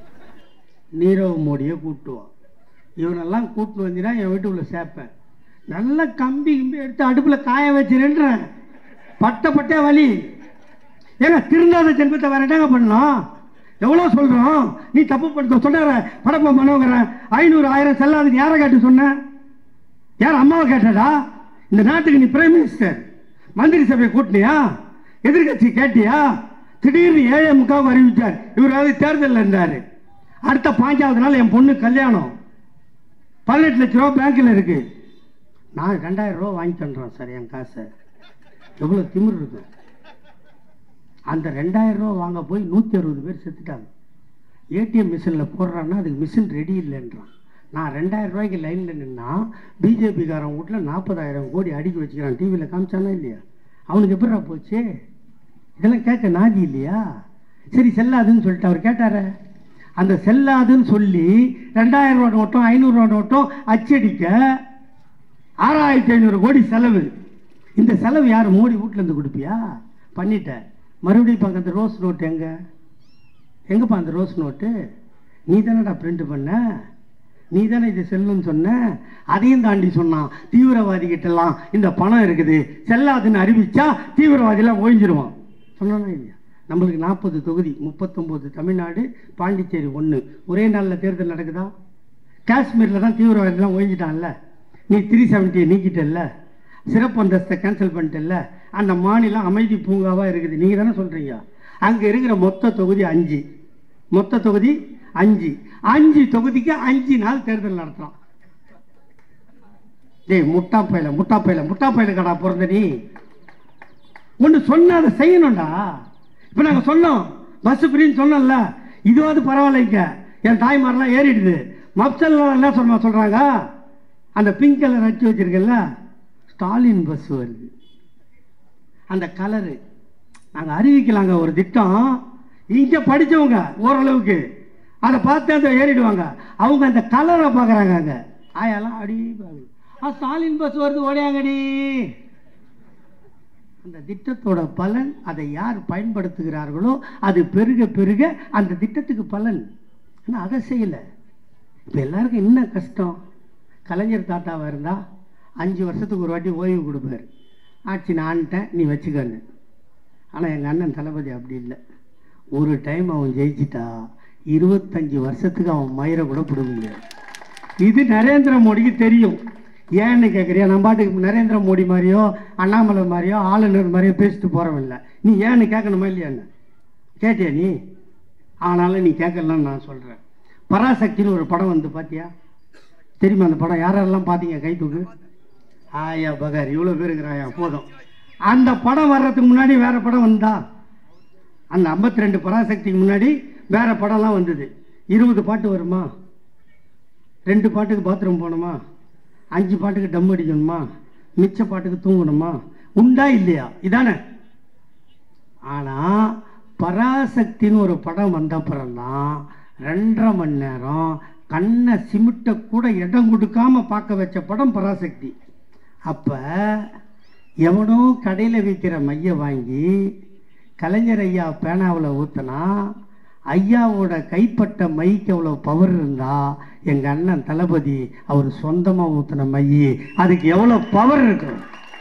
நீரவ் மோடியை கூட்டுவான் இவனெல்லாம் கூட்டின்னு வந்தீங்கன்னா என் வீட்டுக்குள்ளே சேர்ப்பேன் நல்ல கம்பி கிம்பி எடுத்து அடுப்பில் காய வச்சிருன்றேன் பட்ட பட்டே வலி ஏங்க திருந்தாத ஜென்மத்தை வேற என்னங்க பண்ணோம் எவ்வளோ சொல்கிறோம் நீ தப்பு பண்ண சொன்னார படப்ப மனோகரன் ஐநூறு ஆயிரம் செல்லாதுன்னு யாரை கேட்டு சொன்ன யார் அம்மாவை கேட்டடா இந்த நாட்டுக்கு நீ பிரைம் மினிஸ்டர் மந்திரி சபையை கூட்டினியா எதிர்கட்சி கேட்டியா திடீர்னு ஏழை முக்காவுக்கு அறிவிச்சார் இவராவது தேர்தலில் இருந்தார் அடுத்த பாஞ்சாவது நாள் என் பொண்ணு கல்யாணம் பதினெட்டு லட்ச ரூபா பேங்க்கில் இருக்கு நான் ரெண்டாயிரம் ரூபா வாங்கி தந்துடுறேன் சார் என் காசை எவ்வளோ திமிர் இருக்கும் அந்த ரெண்டாயிரம் ரூபா வாங்க போய் நூற்றி அறுபது பேர் செத்துட்டாங்க ஏடிஎம் மிஷினில் போடுறான்னா அதுக்கு மிஷின் ரெடி இல்லைன்றான் நான் ரெண்டாயிரம் ரூபாய்க்கு லைனில் நின்னா பிஜேபிக்காரன் வீட்டில் நாற்பதாயிரம் கோடி அடுக்கி வச்சுக்கிறான் டிவியில் காமிச்சானா இல்லையா அவனுக்கு எப்படிடா போச்சு இதெல்லாம் கேட்க நாதி இல்லையா சரி செல்லாதுன்னு சொல்லிட்டு அவர் கேட்டாரே அந்த செல்லாதுன்னு சொல்லி ரெண்டாயிரம் ரூபா நோட்டம் ஐநூறுரூவா நோட்டம் அச்சடிக்க ஆறாயிரத்தி ஐநூறு கோடி செலவு இந்த செலவு யார் மோடி வீட்டிலேருந்து கொடுப்பியா பண்ணிட்டேன் மறுபடியும் இப்போ அந்த ரோஸ் நோட்டு எங்க எங்கப்பா அந்த ரோஸ் நோட்டு நீ தானடா பிரிண்ட் பண்ண நீ தானே இது செல்லுன்னு சொன்ன அதையும் தாண்டி சொன்னான் தீவிரவாதி கிட்டலாம் இந்த பணம் இருக்குது செல்லாதுன்னு அறிவிச்சா தீவிரவாதிலாம் ஒழிஞ்சிருவான் சொன்னானா இல்லையா நம்மளுக்கு நாற்பது தொகுதி முப்பத்தொம்போது தமிழ்நாடு பாண்டிச்சேரி ஒன்று ஒரே நாளில் தேர்தல் நடக்குதா காஷ்மீரில் தான் தீவிரவாதிலாம் ஒழிஞ்சிட்டான்ல நீ த்ரீ செவன்ட்டியை நீக்கிட்டல்ல சிறப்பு அந்தஸ்தை கேன்சல் பண்ணிட்டல்ல அந்த மாநிலம் அமைதி பூங்காவாக இருக்குது நீங்கள் தானே சொல்கிறீங்க அங்கே இருக்கிற மொத்த தொகுதி அஞ்சு மொத்த தொகுதி அஞ்சு அஞ்சு தொகுதிக்கு அஞ்சு நாள் தேர்தல் நடத்துகிறான் டேய் முட்டாப்பையில முட்டாப்பையில முட்டாப்பையில கடா பிறந்த நீ ஒன்று சொன்ன அதை செய்யணும்டா இப்போ நாங்கள் சொன்னோம் பஸ் ஃப்ரீன்னு சொன்னோம்ல இதுவாது பரவாயில்லைங்க என் தாய்மாரெலாம் ஏறிடுது மப்சல்லாம் என்ன சொல்ல சொல்கிறாங்க அந்த பிங்க் கலர் அடிச்சு வச்சிருக்கல ஸ்டாலின் பஸ் வருது அந்த கலரு நாங்கள் அறிவிக்கலாங்க ஒரு திட்டம் இங்கே படித்தவங்க ஓரளவுக்கு அதை பார்த்து அந்த ஏறிடுவாங்க அவங்க அந்த கலரை பார்க்குறாங்க அங்கே ஆயாலாம் அடி பாருங்க ஆ ஸ்டாலின் பஸ் வருது ஓடியாங்கடி அந்த திட்டத்தோட பலன் அதை யார் பயன்படுத்துகிறார்களோ அது பெருக பெருக அந்த திட்டத்துக்கு பலன் ஆனால் அதை செய்யலை இப்போ எல்லாருக்கும் என்ன கஷ்டம் கலைஞர் தாத்தாவாக இருந்தால் அஞ்சு வருஷத்துக்கு ஒரு வாட்டி ஓய்வு கொடுப்பாரு ஆட்சி நான்ட்டேன் நீ வச்சுக்கன்னு ஆனால் எங்கள் அண்ணன் தளபதி அப்படி இல்லை ஒரு டைம் அவன் ஜெயிச்சிட்டா இருபத்தஞ்சி வருஷத்துக்கு அவன் மயிரை கூட பிடுங்க முடியாது இது நரேந்திர மோடிக்கு தெரியும் ஏன்னு கேட்குறியா நம்ம பாட்டுக்கு நரேந்திர மோடி மாதிரியோ அண்ணாமலை மாதிரியோ ஆளுநர் மாதிரியோ பேசிட்டு போகிறவன் நீ ஏன்னு கேட்கணுமா இல்லையான்னு கேட்டியா நீ ஆனாலும் நீ கேட்கலன்னு நான் சொல்கிறேன் பராசக்தின்னு ஒரு படம் வந்து பார்த்தியா தெரியுமா அந்த படம் யாரெல்லாம் பார்த்தீங்க கை தூக்கு ஆயா பகார் இவ்வளோ பேர் இருக்கிறாயா போதும் அந்த படம் வர்றதுக்கு முன்னாடி வேற படம் வந்தா அந்த ஐம்பத்தி ரெண்டு பராசக்திக்கு முன்னாடி வேற படம்லாம் வந்தது இருபது பாட்டு வருமா ரெண்டு பாட்டுக்கு பாத்ரூம் போகணுமா அஞ்சு பாட்டுக்கு டம் அடிக்கணுமா மிச்ச பாட்டுக்கு தூங்கணுமா உண்டா இல்லையா இதானே ஆனால் பராசக்தின்னு ஒரு படம் வந்த அப்புறம்தான் ரெண்டரை மணி நேரம் கண்ணை சிமிட்ட கூட இடம் கொடுக்காம பார்க்க வச்ச படம் பராசக்தி அப்போ எவனோ கடையில் விற்கிற மைய வாங்கி கலைஞர் ஐயா பேனாவில் ஊற்றினா ஐயாவோட கைப்பட்ட மைக்கு அவ்வளோ பவர் இருந்தா எங்கள் அண்ணன் தளபதி அவர் சொந்தமாக ஊற்றின மைய அதுக்கு எவ்வளோ பவர் இருக்கும்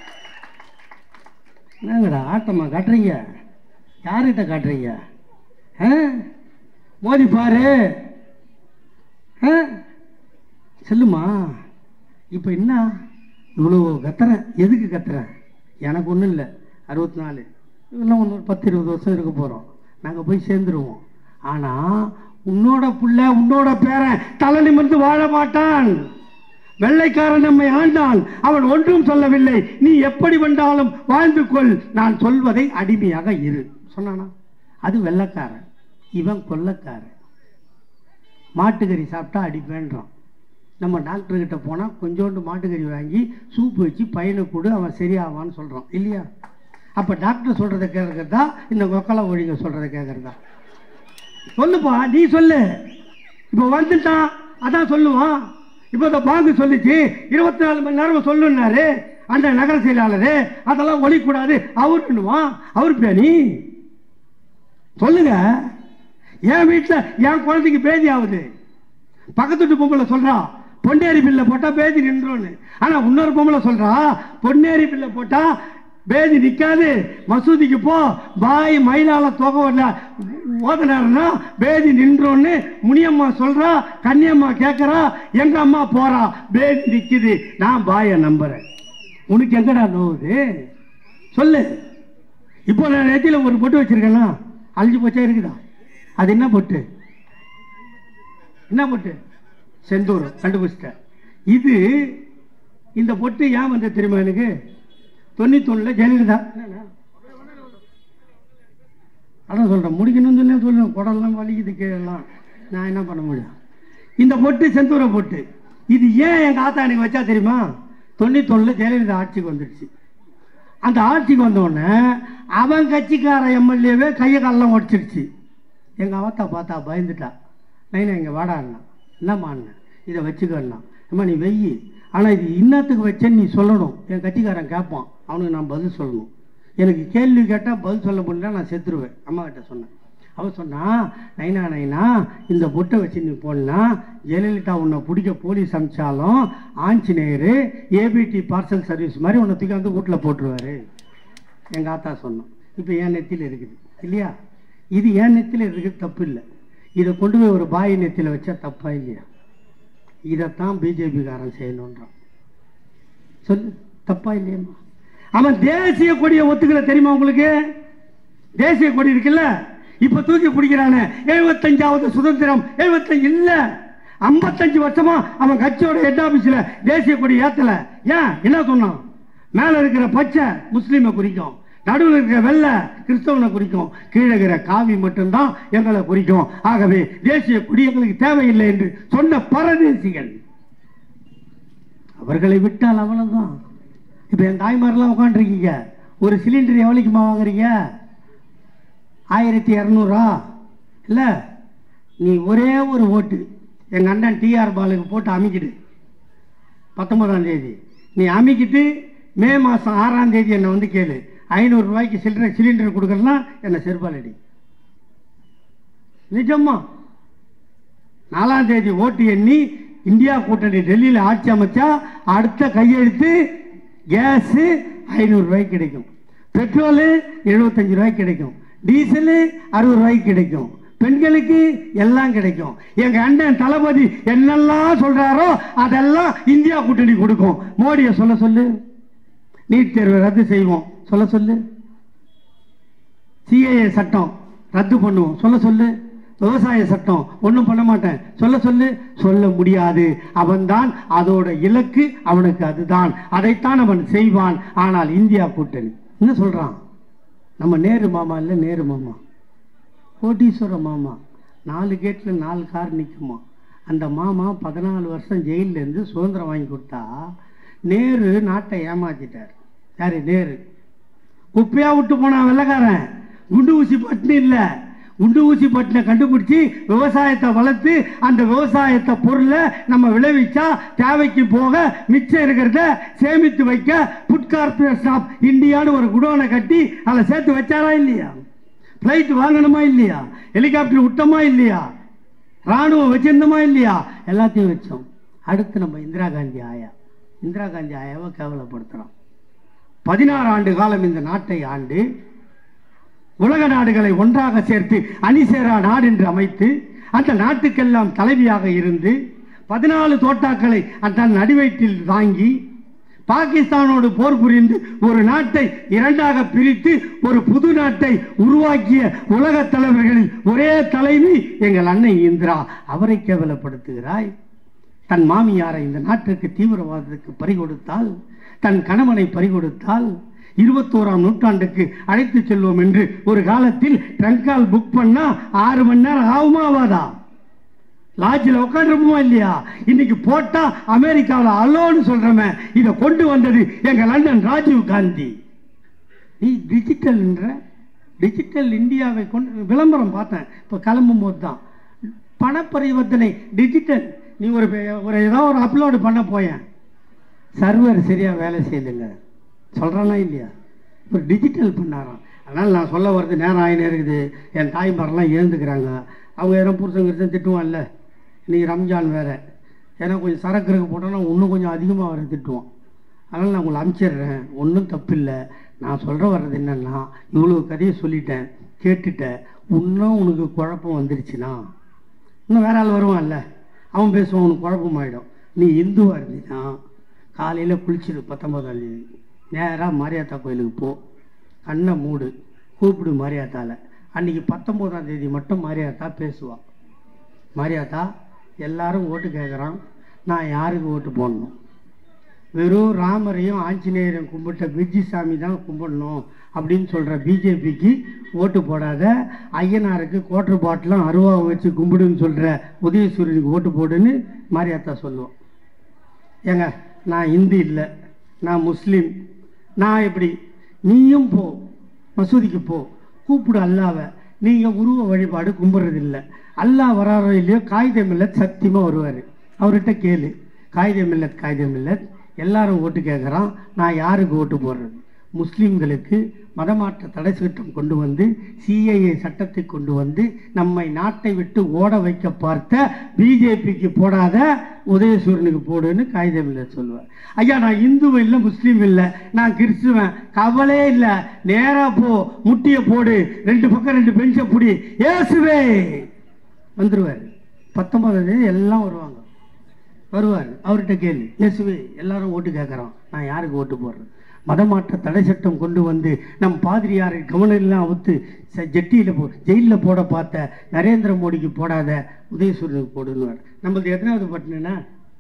என்னங்கடா ஆட்டமா காட்டுறீங்க யார்கிட்ட காட்டுறீங்க ஆ? மோதி பாரு ஆ? சொல்லுமா இப்போ என்ன இவ்வளோ கத்துறேன் எதுக்கு கத்துறேன் எனக்கு ஒன்றும் இல்லை அறுபத்தி நாலு இன்னும் ஒன்று பத்து இருபது வருஷம் இருக்க போகிறோம் நாங்கள் போய் சேர்ந்துருவோம் ஆனால் உன்னோட புள்ள உன்னோட பேரன் தலை நிமிர்ந்து வாழ மாட்டான் வெள்ளைக்காரன் நம்மை ஆண்டான் அவன் ஒன்றும் சொல்லவில்லை நீ எப்படி வந்தாலும் வாழ்ந்து கொள் நான் சொல்வதை அடிமையாக இரு சொன்னானா அது வெள்ளைக்காரன் இவன் கொள்ளக்காரன் மாட்டுக்கறி சாப்பிட்டா அடிப்பேன்றான் நம்ம டாக்டர்கிட்ட போனால் கொஞ்சோண்டு மாட்டுக்கறி வாங்கி சூப் வச்சு பையனை கொடு அவன் சரியாவான்னு சொல்கிறோம் இல்லையா அப்போ டாக்டர் சொல்கிறத கேட்கறதா இந்த கொக்கலை ஒழிங்க சொல்கிறத கேட்கறதா சொல்லுப்பா நீ சொல்லு இப்போ வந்துட்டான் அதான் சொல்லுவான் இப்போ இந்த பாங்கு சொல்லிச்சு இருபத்தி நாலு மணி நேரம் சொல்லுன்னாரு அந்த நகர செயலாளர் அதெல்லாம் ஒழிக்கூடாது அவருன்னுவான் அவர் பேணி சொல்லுங்க என் வீட்டில் என் குழந்தைக்கு பேதி ஆகுது பக்கத்து வீட்டு பொம்பளை சொல்றா பொன்னேரி பில்ல போட்டா பேதி நின்றும்னு ஆனா இன்னொரு பொம்பளை சொல்றா பொன்னேரி பில்ல போட்டா பேதி நிக்காது மசூதிக்கு போ பாய் மயிலால தொகை வரல ஓதனாருன்னா பேதி நின்றோன்னு முனியம்மா சொல்றா கன்னியம்மா கேட்கறா எங்க அம்மா போறா பேதி நிக்குது நான் பாய நம்புறேன் உனக்கு எங்கடா நோவுது சொல்லு இப்போ நான் நெத்தியில் ஒரு பொட்டு வச்சிருக்கேன்னா அழிஞ்சு போச்சா இருக்குதா அது என்ன பொட்டு என்ன பொட்டு செந்தூர் கண்டுபிடிச்சிட்டேன் இது இந்த பொட்டு ஏன் வந்து தெரியுமா எனக்கு தொண்ணூத்தொன்னுல ஜெயலலிதா அதான் சொல்கிறேன் முடிக்கணும்னு சொல்லி சொல்லுவேன் குடல்லாம் வலிக்குது கீழெல்லாம் நான் என்ன பண்ண முடியும் இந்த பொட்டு செந்தூர பொட்டு இது ஏன் எங்கள் ஆத்தா எனக்கு வச்சா தெரியுமா தொண்ணூத்தொன்னுல ஜெயலலிதா ஆட்சிக்கு வந்துடுச்சு அந்த ஆட்சிக்கு வந்த உடனே அவன் கட்சிக்கார எம்எல்ஏவே கையை காலெல்லாம் உடச்சிருச்சு எங்கள் அவத்தா பார்த்தா பயந்துட்டா நைனா இங்கே வாடாண்ணா என்னம்மா அண்ணன் இதை வச்சுக்கண்ணா அம்மா நீ வெய்யி ஆனால் இது இன்னத்துக்கு வச்சேன்னு நீ சொல்லணும் என் கட்சிக்காரன் கேட்பான் அவனுக்கு நான் பதில் சொல்லணும் எனக்கு கேள்வி கேட்டால் பதில் சொல்ல முடியல நான் செத்துருவேன் அம்மா கிட்ட சொன்னேன் அவன் சொன்னா நைனா நைனா இந்த பொட்டை வச்சு நீ போனா ஜெயலலிதா உன்னை பிடிக்க போலீஸ் அமிச்சாலும் ஆஞ்சநேயர் ஏபிடி பார்சல் சர்வீஸ் மாதிரி உன்னை தூக்கி வந்து வீட்டில் போட்டுருவாரு எங்கள் ஆத்தா சொன்னோம் இப்போ என் நெத்தியில் இருக்குது இல்லையா இது என் நெத்தியில் இருக்குது தப்பு இல்லை இதை கொண்டு போய் ஒரு பாய் நெத்தியில் வச்சா தப்பா இல்லையா இதைத்தான் பிஜேபிக்காரன் செய்யணுன்றான் சொல்லு தப்பா இல்லையம்மா அவன் தேசிய கொடியை ஒத்துக்கல தெரியுமா உங்களுக்கு தேசிய கொடி இருக்குல்ல இப்ப தூக்கி பிடிக்கிறானே எழுபத்தஞ்சாவது சுதந்திரம் எழுபத்தஞ்சு இல்ல ஐம்பத்தஞ்சு வருஷமா அவன் கட்சியோட ஹெட் ஆபீஸ்ல தேசிய கொடி ஏத்தல ஏன் என்ன சொன்னான் மேல இருக்கிற பச்சை முஸ்லீமை குறிக்கும் நடுவில் இருக்கிற வெள்ளை கிறிஸ்தவனை குறிக்கும் கீழே இருக்கிற காவி மட்டும்தான் எங்களை குறிக்கும் ஆகவே தேசிய கொடி எங்களுக்கு தேவையில்லை என்று சொன்ன பரதேசிகள் அவர்களை விட்டால் அவ்வளவுதான் இப்போ என் தாய்மாரெல்லாம் உட்காந்துருக்கீங்க ஒரு சிலிண்டர் எவ்வளோக்குமா வாங்குறீங்க ஆயிரத்தி இரநூறா இல்லை நீ ஒரே ஒரு ஓட்டு எங்கள் அண்ணன் டிஆர் பாலுக்கு போட்டு அமைக்கிடு பத்தொன்பதாம் தேதி நீ அமைக்கிட்டு மே மாதம் ஆறாம் தேதி என்னை வந்து கேளு ஐநூறு ரூபாய்க்கு சிலிண்டர் சிலிண்டர் கொடுக்கறனா என்னை செருப்பாலடி நிஜமா நாலாம் தேதி ஓட்டு எண்ணி இந்தியா கூட்டணி டெல்லியில் ஆட்சி அமைச்சா அடுத்த கையெழுத்து கேஸு ஐநூறு ரூபாய்க்கு கிடைக்கும் பெட்ரோலு எழுபத்தஞ்சு ரூபாய்க்கு கிடைக்கும் டீசலு அறுபது ரூபாய்க்கு கிடைக்கும் பெண்களுக்கு எல்லாம் கிடைக்கும் எங்க அண்ணன் தளபதி என்னெல்லாம் சொல்றாரோ அதெல்லாம் இந்தியா கூட்டணி கொடுக்கும் மோடியை சொல்ல சொல்லு நீட் தேர்வை ரத்து செய்வோம் சொல்ல சொல்லு சிஏஏ சட்டம் ரத்து பண்ணுவோம் சொல்ல சொல்லு விவசாய சட்டம் ஒன்றும் பண்ண மாட்டேன் சொல்ல சொல்லு சொல்ல முடியாது அவன்தான் அதோட இலக்கு அவனுக்கு அதுதான் அதைத்தான் அவன் செய்வான் ஆனால் இந்தியா கூட்டணி என்ன சொல்றான் நம்ம நேரு மாமா இல்லை நேரு மாமா கோட்டீஸ்வர மாமா நாலு கேட்டில் நாலு கார் நிற்குமா அந்த மாமா பதினாலு வருஷம் ஜெயில்ல இருந்து சுதந்திரம் வாங்கி கொடுத்தா நேரு நாட்டை ஏமாத்திட்டார் யாரு நேரு குப்பையா விட்டு போனான் வெள்ளக்காரன் குண்டு ஊசி பட்டினு இல்லை குண்டு ஊசி பட்டினை கண்டுபிடிச்சி விவசாயத்தை வளர்த்து அந்த விவசாயத்தை பொருளை நம்ம விளைவிச்சா தேவைக்கு போக மிச்சம் இருக்கிறத சேமித்து வைக்க ஃபுட் கார்பரேஷன் ஆஃப் இந்தியான்னு ஒரு குடோனை கட்டி அதில் சேர்த்து வச்சாரா இல்லையா ஃப்ளைட் வாங்கணுமா இல்லையா ஹெலிகாப்டர் விட்டோமா இல்லையா ராணுவம் வச்சிருந்தோமா இல்லையா எல்லாத்தையும் வச்சோம் அடுத்து நம்ம இந்திரா காந்தி ஆயா இந்திரா காந்தி ஆயாவை கேவலப்படுத்துகிறோம் பதினாறு ஆண்டு காலம் இந்த நாட்டை ஆண்டு உலக நாடுகளை ஒன்றாக சேர்த்து அணிசேரா நாடு என்று அமைத்து அந்த நாட்டுக்கெல்லாம் தலைவியாக இருந்து பதினாலு தோட்டாக்களை தன் நடுவயிற்றில் வாங்கி பாகிஸ்தானோடு போர் புரிந்து ஒரு நாட்டை இரண்டாக பிரித்து ஒரு புது நாட்டை உருவாக்கிய உலக தலைவர்களில் ஒரே தலைவி எங்கள் அன்னை இந்திரா அவரை கேவலப்படுத்துகிறாய் தன் மாமியாரை இந்த நாட்டிற்கு தீவிரவாதத்துக்கு பறிகொடுத்தால் தன் கணவனை பறிகொடுத்தால் இருபத்தோராம் நூற்றாண்டுக்கு அழைத்து செல்வோம் என்று ஒரு காலத்தில் ட்ரங்கால் புக் பண்ணா ஆறு மணி நேரம் ஆகுமா ஆகாதா லாட்ஜில் உட்காந்துருப்போமா இல்லையா இன்னைக்கு போட்டா அமெரிக்காவில் அலோன்னு சொல்றமே இதை கொண்டு வந்தது எங்க லண்டன் ராஜீவ் காந்தி நீ டிஜிட்டல்ன்ற டிஜிட்டல் இந்தியாவை கொண்டு விளம்பரம் பார்த்தேன் இப்போ கிளம்பும் போது தான் பணப்பரிவர்த்தனை டிஜிட்டல் நீ ஒரு ஒரு ஏதோ ஒரு அப்லோடு பண்ண போயேன் சர்வர் சரியாக வேலை செய்யலைங்க சொல்கிறானா இல்லையா இப்போ டிஜிட்டல் பண்ணாராம் அதனால் நான் சொல்ல வர்றது நேரம் ஆகினே இருக்குது என் தாய்மாரெல்லாம் எழுந்துக்கிறாங்க அவங்க யாரும் புருஷன் கிருஷன் திட்டுவான்ல இன்னைக்கு ரம்ஜான் வேறு ஏன்னா கொஞ்சம் சரக்கு இருக்கு போட்டோன்னா இன்னும் கொஞ்சம் அதிகமாக வர திட்டுவான் அதனால் நான் உங்களை அனுப்பிச்சிடுறேன் ஒன்றும் தப்பில்லை நான் சொல்கிற வர்றது என்னென்னா இவ்வளோ கதையை சொல்லிட்டேன் கேட்டுட்டேன் இன்னும் உனக்கு குழப்பம் வந்துருச்சுன்னா இன்னும் வேற ஆள் வருவான்ல அவன் பேசுவான் உனக்கு குழப்பமாயிடும் நீ இந்துவாக இருந்தீன்னா காலையில் குளிச்சிடு பத்தொன்பதாம் தேதி நேராக மாரியாத்தா கோயிலுக்கு போ கண்ணை மூடு கூப்பிடு மாரியாத்தால அன்னைக்கு பத்தொம்போதாம் தேதி மட்டும் மாரியாத்தா பேசுவா மாரியாத்தா எல்லாரும் ஓட்டு கேட்குறான் நான் யாருக்கு ஓட்டு போடணும் வெறும் ராமரையும் ஆஞ்சநேயரையும் கும்பிட்ட பிஜி சாமி தான் கும்பிடணும் அப்படின்னு சொல்கிற பிஜேபிக்கு ஓட்டு போடாத ஐயனாருக்கு கோட்டர் பாட்டிலும் அருவாவை வச்சு கும்பிடுன்னு சொல்கிற உதயசூரியனுக்கு ஓட்டு போடுன்னு மாரியாத்தா சொல்லுவோம் ஏங்க நான் இந்து இல்லை நான் முஸ்லீம் நான் எப்படி நீயும் போ மசூதிக்கு போ கூப்பிடு அல்லாவை நீங்கள் உருவ வழிபாடு கும்பிட்றதில்ல அல்லாஹ் வராரோ இல்லையோ காகித மில்லத் சத்தியமாக வருவார் அவர்கிட்ட கேளு காகித மில்லத் காகித மில்லத் எல்லாரும் ஓட்டு கேட்குறான் நான் யாருக்கு ஓட்டு போடுறது முஸ்லீம்களுக்கு மதமாற்ற தடை சட்டம் கொண்டு வந்து சிஐஏ சட்டத்தை கொண்டு வந்து நம்மை நாட்டை விட்டு ஓட வைக்க பார்த்த பிஜேபிக்கு போடாத உதயசூரனுக்கு போடுன்னு காகிதம் இல்லை சொல்லுவார் ஐயா நான் இந்து இல்லை முஸ்லீம் இல்லை நான் கிறிஸ்துவன் கவலையே இல்லை நேரா போ முட்டியை போடு ரெண்டு பக்கம் ரெண்டு பெஞ்சை புடி ஏசுவே வந்துருவார் பத்தொன்பதாம் தேதி எல்லாம் வருவாங்க வருவார் அவர்கிட்ட கேள்வி இயேசுவே எல்லாரும் ஓட்டு கேட்குறோம் நான் யாருக்கு ஓட்டு போடுறேன் மதமாற்ற தடை சட்டம் கொண்டு வந்து நம் பாதிரியாரை கவனெல்லாம் அவுத்து ச ஜெட்டியில் போ ஜெயிலில் போட பார்த்த நரேந்திர மோடிக்கு போடாத உதயசூரனுக்கு போடுன்னுவார் நம்மளது எத்தனாவது பட்டணுன்னா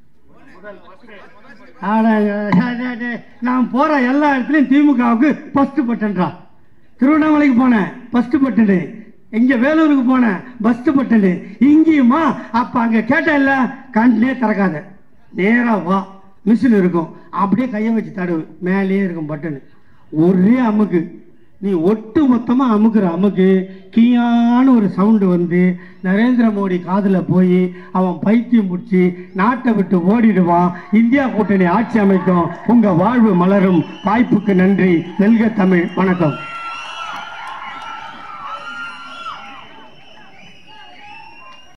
நான் போகிற எல்லா இடத்துலையும் திமுகவுக்கு ஃபஸ்ட்டு பட்டன்டா திருவண்ணாமலைக்கு போனேன் ஃபஸ்ட்டு பட்டனு இங்கே வேலூருக்கு போனேன் பஸ்ட்டு பட்டனு இங்கேயுமா அப்போ அங்கே கேட்டேன்ல கண்ணே திறக்காத நேராக வா மிஷின் இருக்கும் அப்படியே கையை வச்சு தடவு மேலேயே இருக்கும் பட்டனு ஒரே அமுக்கு நீ ஒட்டு மொத்தமாக அமுக்குற அமுக்கு கீயான்னு ஒரு சவுண்டு வந்து நரேந்திர மோடி காதில் போய் அவன் பைத்தியம் பிடிச்சி நாட்டை விட்டு ஓடிடுவான் இந்தியா கூட்டணி ஆட்சி அமைக்கும் உங்கள் வாழ்வு மலரும் வாய்ப்புக்கு நன்றி வெல்க தமிழ் வணக்கம்